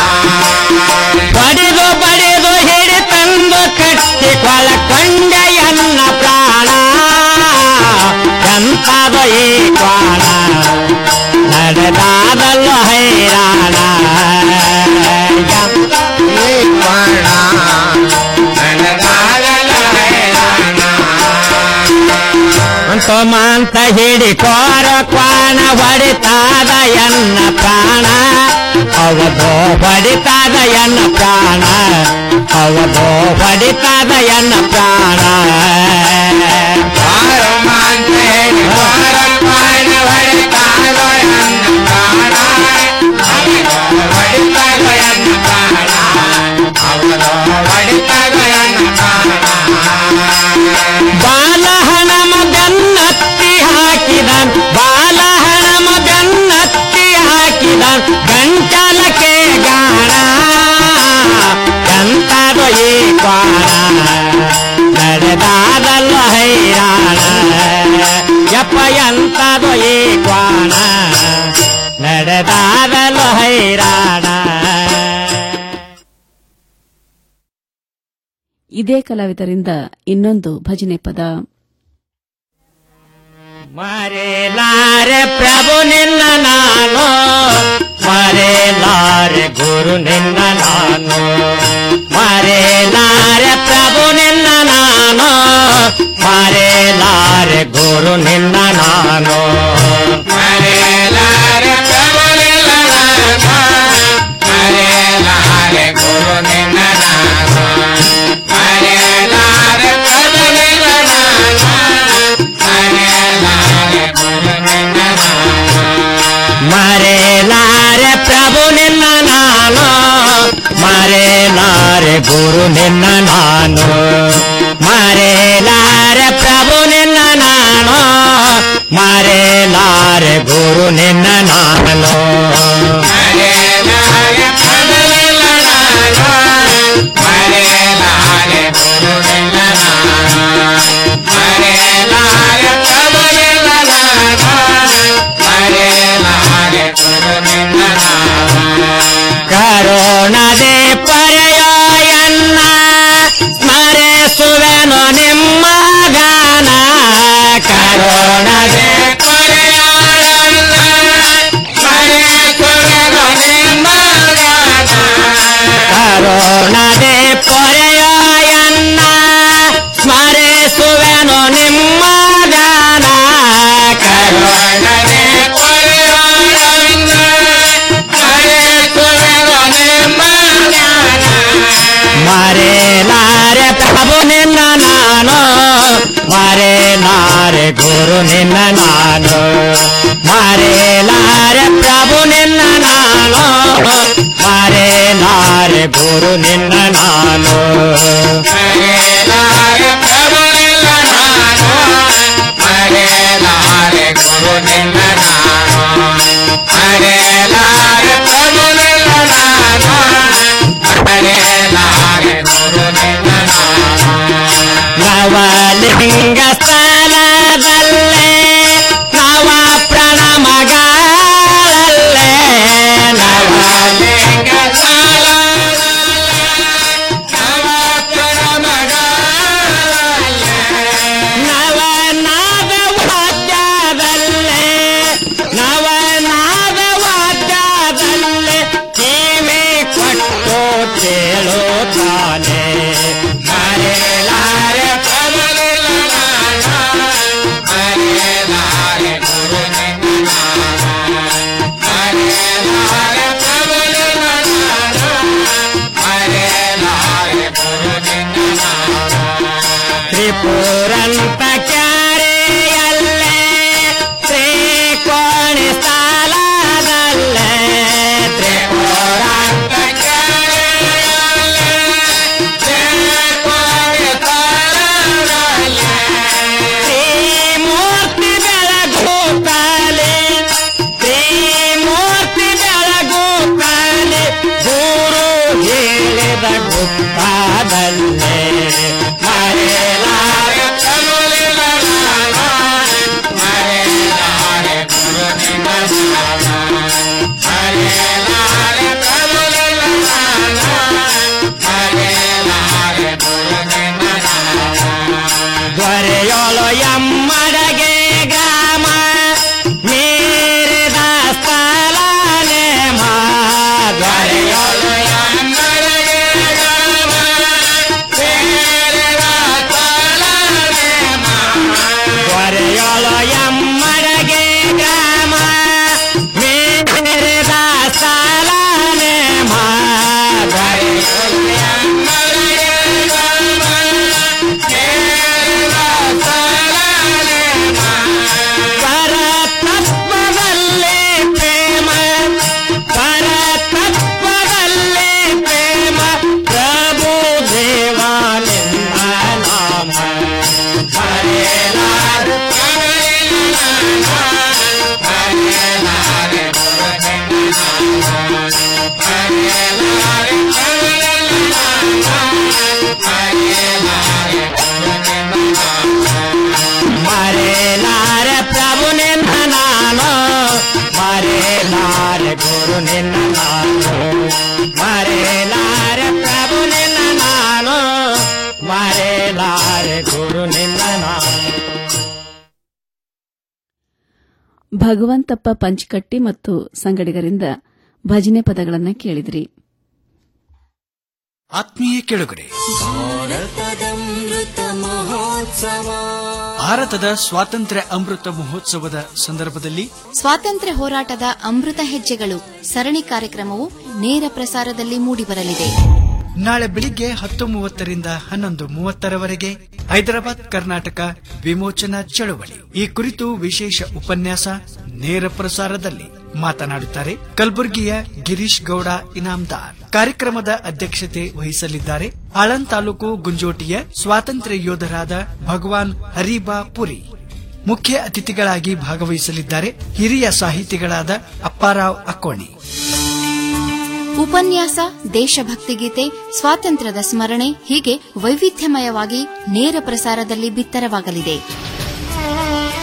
ಬಡಿದು ಬಡಿದು ಹಿಡಿ ತಂದು ಕಟ್ಟಿಕೊಳ್ಳ ಕೊಂಡೆಯನ್ನ ಪ್ರಾಣ ಎಂತಾದ ಈ ಕ್ವಾಣ ನಡೆದಾದಲ್ಲ ಹೈರಾಣ ಈ ಕ್ವಾಣ ನಡೆದಾದಲ್ಲ ಹೈರಾಣ ಅಂತ ಮಾಂತ ಹಿಡಿ ಕೋರ ಕ್ವಾಣ ಹೊಡಿತಾದ ಎನ್ನ ಪ್ರಾಣ ಅವಧೋ ಹೊಡಿತಾದ ಎನ್ನ ಪ್ರಾಣ ಅವಧೋ ಹೊಡಿತಾದ ಎನ್ನ ಪ್ರಾಣ ಮಾಂತ ಹಿಡಿ ಕೋರ ಕ್ವಾಣ ಹೊಡಿತಾದ ಎನ್ನ ಪ್ರಾಣ ಅವಧೋ ಹೊಡಿತಾದ ಎನ್ನ ಪ್ರಾಣ ಅವಧೋ ಹೊಡಿತಾದ ಎನ್ನ ಪ್ರಾಣ ಬಾಲಹಣಮ ಬೆನ್ನತ್ತಿ ಹಾಕಿದನ್ ಬಾಲಹಣಮ ಬೆನ್ನತ್ತಿ ಹಾಕಿದನ್ ಗಂಟಲಕ್ಕೆ ಗಾಣ ಎಂತದು ಈ ಕ್ವಾಣ ನಡೆದಾದಲ್ಲ ಹೈರಾಣ ಯಪ್ಪ ಎಂತದು ಈ ಕ್ವಾಣ ನಡೆದಾದಲ್ಲ ಹೈರಾಣ ಇದೇ ಕಲಾವಿದರಿಂದ ಇನ್ನೊಂದು ಭಜನೆ ಪದ ಮರೆಲಾರೆ ಪ್ರಭು ನಿನ್ನ ನಾನು ಮರೆಲಾರೆ ಗುರು ನಿನ್ನ ನಾನು ಮರೆಲಾರೆ ಪ್ರಭು ನಿನ್ನ ನಾನು ಮರೆಲಾರೆ ಗುರು ನಿನ್ನ ನಾನು ಮರೆಲಾರೆ ಪ್ರಭು ನಿನ್ನ ನಾನು ಮರೆಲಾರೆ ಗುರು ನಿನ್ನ ನಾನು ಮರೆಲಾರೆ ಪ್ರಭು ನಿನ್ನ ಮರೆಲಾರೆ ಪ್ರಭು ನಿನ್ನ ನಾನು ಮರೆಲಾರೆ ಗುರು ನಿನ್ನ ನಾನು ಮರೆಲಾರೆ ಪ್ರಭು ನಿನ್ನ ನಾನು ಮರೆಲಾರೆ ಗುರು ನಿನ್ನ ನಾನು ಮರೆಲಾರೆ ಪ್ರಭು ನಿನ್ನ ನಾನು ಮರೆಲಾರೆ ಗುರು ನಿನ್ನ ನಾನು ಮರೆಲಾರೆ ಪ್ರಭು ನಿನ್ನ ನಾನು ಮರೆಲಾರೆ ಗುರು ನಿನ್ನ ಕರುಣದೆ ಪರೆಯೋಯನ್ನ ಸ್ಮರಿಸುವೆನು ನಿಮ್ಮ ಗಾನ ಕರುಣದೆ ಪರೆಯೋಯನ್ನ ಗುರು ನಿನ್ನ ನಾನು ಮರೆಯಲಾರೆ ಪ್ರಭು ನಿನ್ನ ನಾನು ಮರೆಯಲಾರೆ ಗುರು ನಿನ್ನ ನಾನು ಮರೆಯಲಾರೆ ಪ್ರಭು ನಿನ್ನ ನಾನು ಮರೆಯಲಾರೆ ಗುರು ನಿನ್ನ ನಾನು ನವಲಿಂಗ ಸ್ಥಾನದಲ್ಲೇ ನವ ಪ್ರಣಮಗಳಲ್ಲೇ ನವಲಿಂಗ ನವನಾದ ವಾದ್ಯದಲ್ಲೇ ನವನಾದ ವಾದ್ಯದಲ್ಲೇ ಕಿವಿ ಕೊಟ್ಟು ಕೇಳುತ್ತಾನೆ ಮರೆಯಲಾರೆ ಪ್ರಭುಲಿಲ್ಲ ಮರೆಯಲಾರೆ ಗುರು ನಿನ್ನ ಮರೆಯಲಾರೆ ಪ್ರಭುಲಿಲ್ಲ ಮರೆಯಲಾರೆ ಗುರು ನಿನ್ನ ತ್ರಿಪುರಂತ ಕ್ಯಾರೆಯಲ್ಲೇ ತ್ರಿಕೋಣಿ ಸ್ಥಳದಲ್ಲೇ ತ್ರಿಪುರಂತ ಕ್ಯಾರೆಯಲ್ಲೇ ತ್ರಿಕೋಣಿ ಸ್ಥಳದಲ್ಲೇ ತ್ರಿಮೂರ್ತಿ ಬೆಳಗುತ್ತಾಲೆ ತ್ರಿಮೂರ್ತಿ ಬೆಳಗುತ್ತಾಲೆ ಗುರು ಹೇಳಿದ ಗುಪ್ತಾದಲ್ಲೇ ಮರೆಯಲಾರೆ ಪ್ರಭುಲಿಲ್ಲ ಮರೆಯಲಾರೆ ಗುರು ನಿನ್ನ ಮರೆಯಲಾರೆ ಪ್ರಭುಲಿಲ್ಲ ಮರೆಯಲಾರೆ ಗುರು ನಿನ್ನ ದೊರೆಯೋಳು ಎಮ್ಮಡಗೆ ಗ್ರಾಮ ಮೀರಿದ ಸ್ಥಳನೆ ಮಾ ದೊರೆಯೋಳು ಎಮ್ಮಡಗೆ ಗ್ರಾಮ ಮೀರಿದ ಸ್ಥಳನೆ ಮಾ ದೊರೆಯೋಳು ಎಮ್ಮಡಗೆ ಗ್ರಾಮ ಮೀರಿದ ಸ್ಥಳನೆ ಮಾ ದೊರೆಯೋಳು ಎಮ್ಮಡಗೆ ಗ್ರಾಮ ಪರತತ್ವದಲ್ಲಿ ಪ್ರೇಮ ಪರತತ್ವದಲ್ಲಿ ಪ್ರೇಮ ಪ್ರಭು ದೇವಾನಿಂದ ನಾಮ ಮರೆಯಲಾರೆ ಮರೆಯಲಾರೆ ಮರೆಯಲಾರೆ ಪ್ರಭು ನಿನ್ನ ನಾನು ಮರೆಯಲಾರೆ ಗುರು ನಿನ್ನ ನಾನು ಮರೆಯಲಾರೆ ಪ್ರಭು ನಿನ್ನ ನಾನು ಮರೆಯಲಾರೆ ಗುರು ನಿನ್ನ ನಾನು ಭಗವಂತಪ್ಪ ಪಂಚಕಟ್ಟಿ ಮತ್ತು ಸಂಗಡಿಗರಿಂದ ಭಜನೆ ಪದಗಳನ್ನು ಕೇಳಿದ್ರಿ ಆತ್ಮೀಯ ಕೆಳಗಡೆ ಭಾರತದ ಸ್ವಾತಂತ್ರ್ಯ ಅಮೃತ ಮಹೋತ್ಸವದ ಸಂದರ್ಭದಲ್ಲಿ ಸ್ವಾತಂತ್ರ್ಯ ಹೋರಾಟದ ಅಮೃತ ಹೆಜ್ಜೆಗಳು ಸರಣಿ ಕಾರ್ಯಕ್ರಮವು ನೇರ ಪ್ರಸಾರದಲ್ಲಿ ಮೂಡಿಬರಲಿದೆ ನಾಳೆ ಬೆಳಿಗ್ಗೆ ಹತ್ತು ಮೂವತ್ತರಿಂದ ಹನ್ನೊಂದು ಮೂವತ್ತರವರೆಗೆ ಹೈದರಾಬಾದ್ ಕರ್ನಾಟಕ ವಿಮೋಚನಾ ಚಳವಳಿ ಈ ಕುರಿತು ವಿಶೇಷ ಉಪನ್ಯಾಸ ನೇರ ಪ್ರಸಾರದಲ್ಲಿ ಮಾತನಾಡುತ್ತಾರೆ ಕಲಬುರಗಿಯ ಗಿರೀಶ್ ಗೌಡ ಇನಾಮ್ದಾರ್ ಕಾರ್ಯಕ್ರಮದ ಅಧ್ಯಕ್ಷತೆ ವಹಿಸಲಿದ್ದಾರೆ ಆಳಂದ್ ತಾಲೂಕು ಗುಂಜೋಟಿಯ ಸ್ವಾತಂತ್ರ್ಯ ಯೋಧರಾದ ಭಗವಾನ್ ಹರಿಬಾ ಪುರಿ ಮುಖ್ಯ ಅತಿಥಿಗಳಾಗಿ ಭಾಗವಹಿಸಲಿದ್ದಾರೆ ಹಿರಿಯ ಸಾಹಿತಿಗಳಾದ ಅಪ್ಪಾರಾವ್ ಅಕ್ಕೋಣಿ ಉಪನ್ಯಾಸ ದೇಶಭಕ್ತಿ ಗೀತೆ ಸ್ವಾತಂತ್ರ್ಯದ ಸ್ಮರಣೆ ಹೀಗೆ ವೈವಿಧ್ಯಮಯವಾಗಿ ನೇರ ಪ್ರಸಾರದಲ್ಲಿ ಬಿತ್ತರವಾಗಲಿದೆ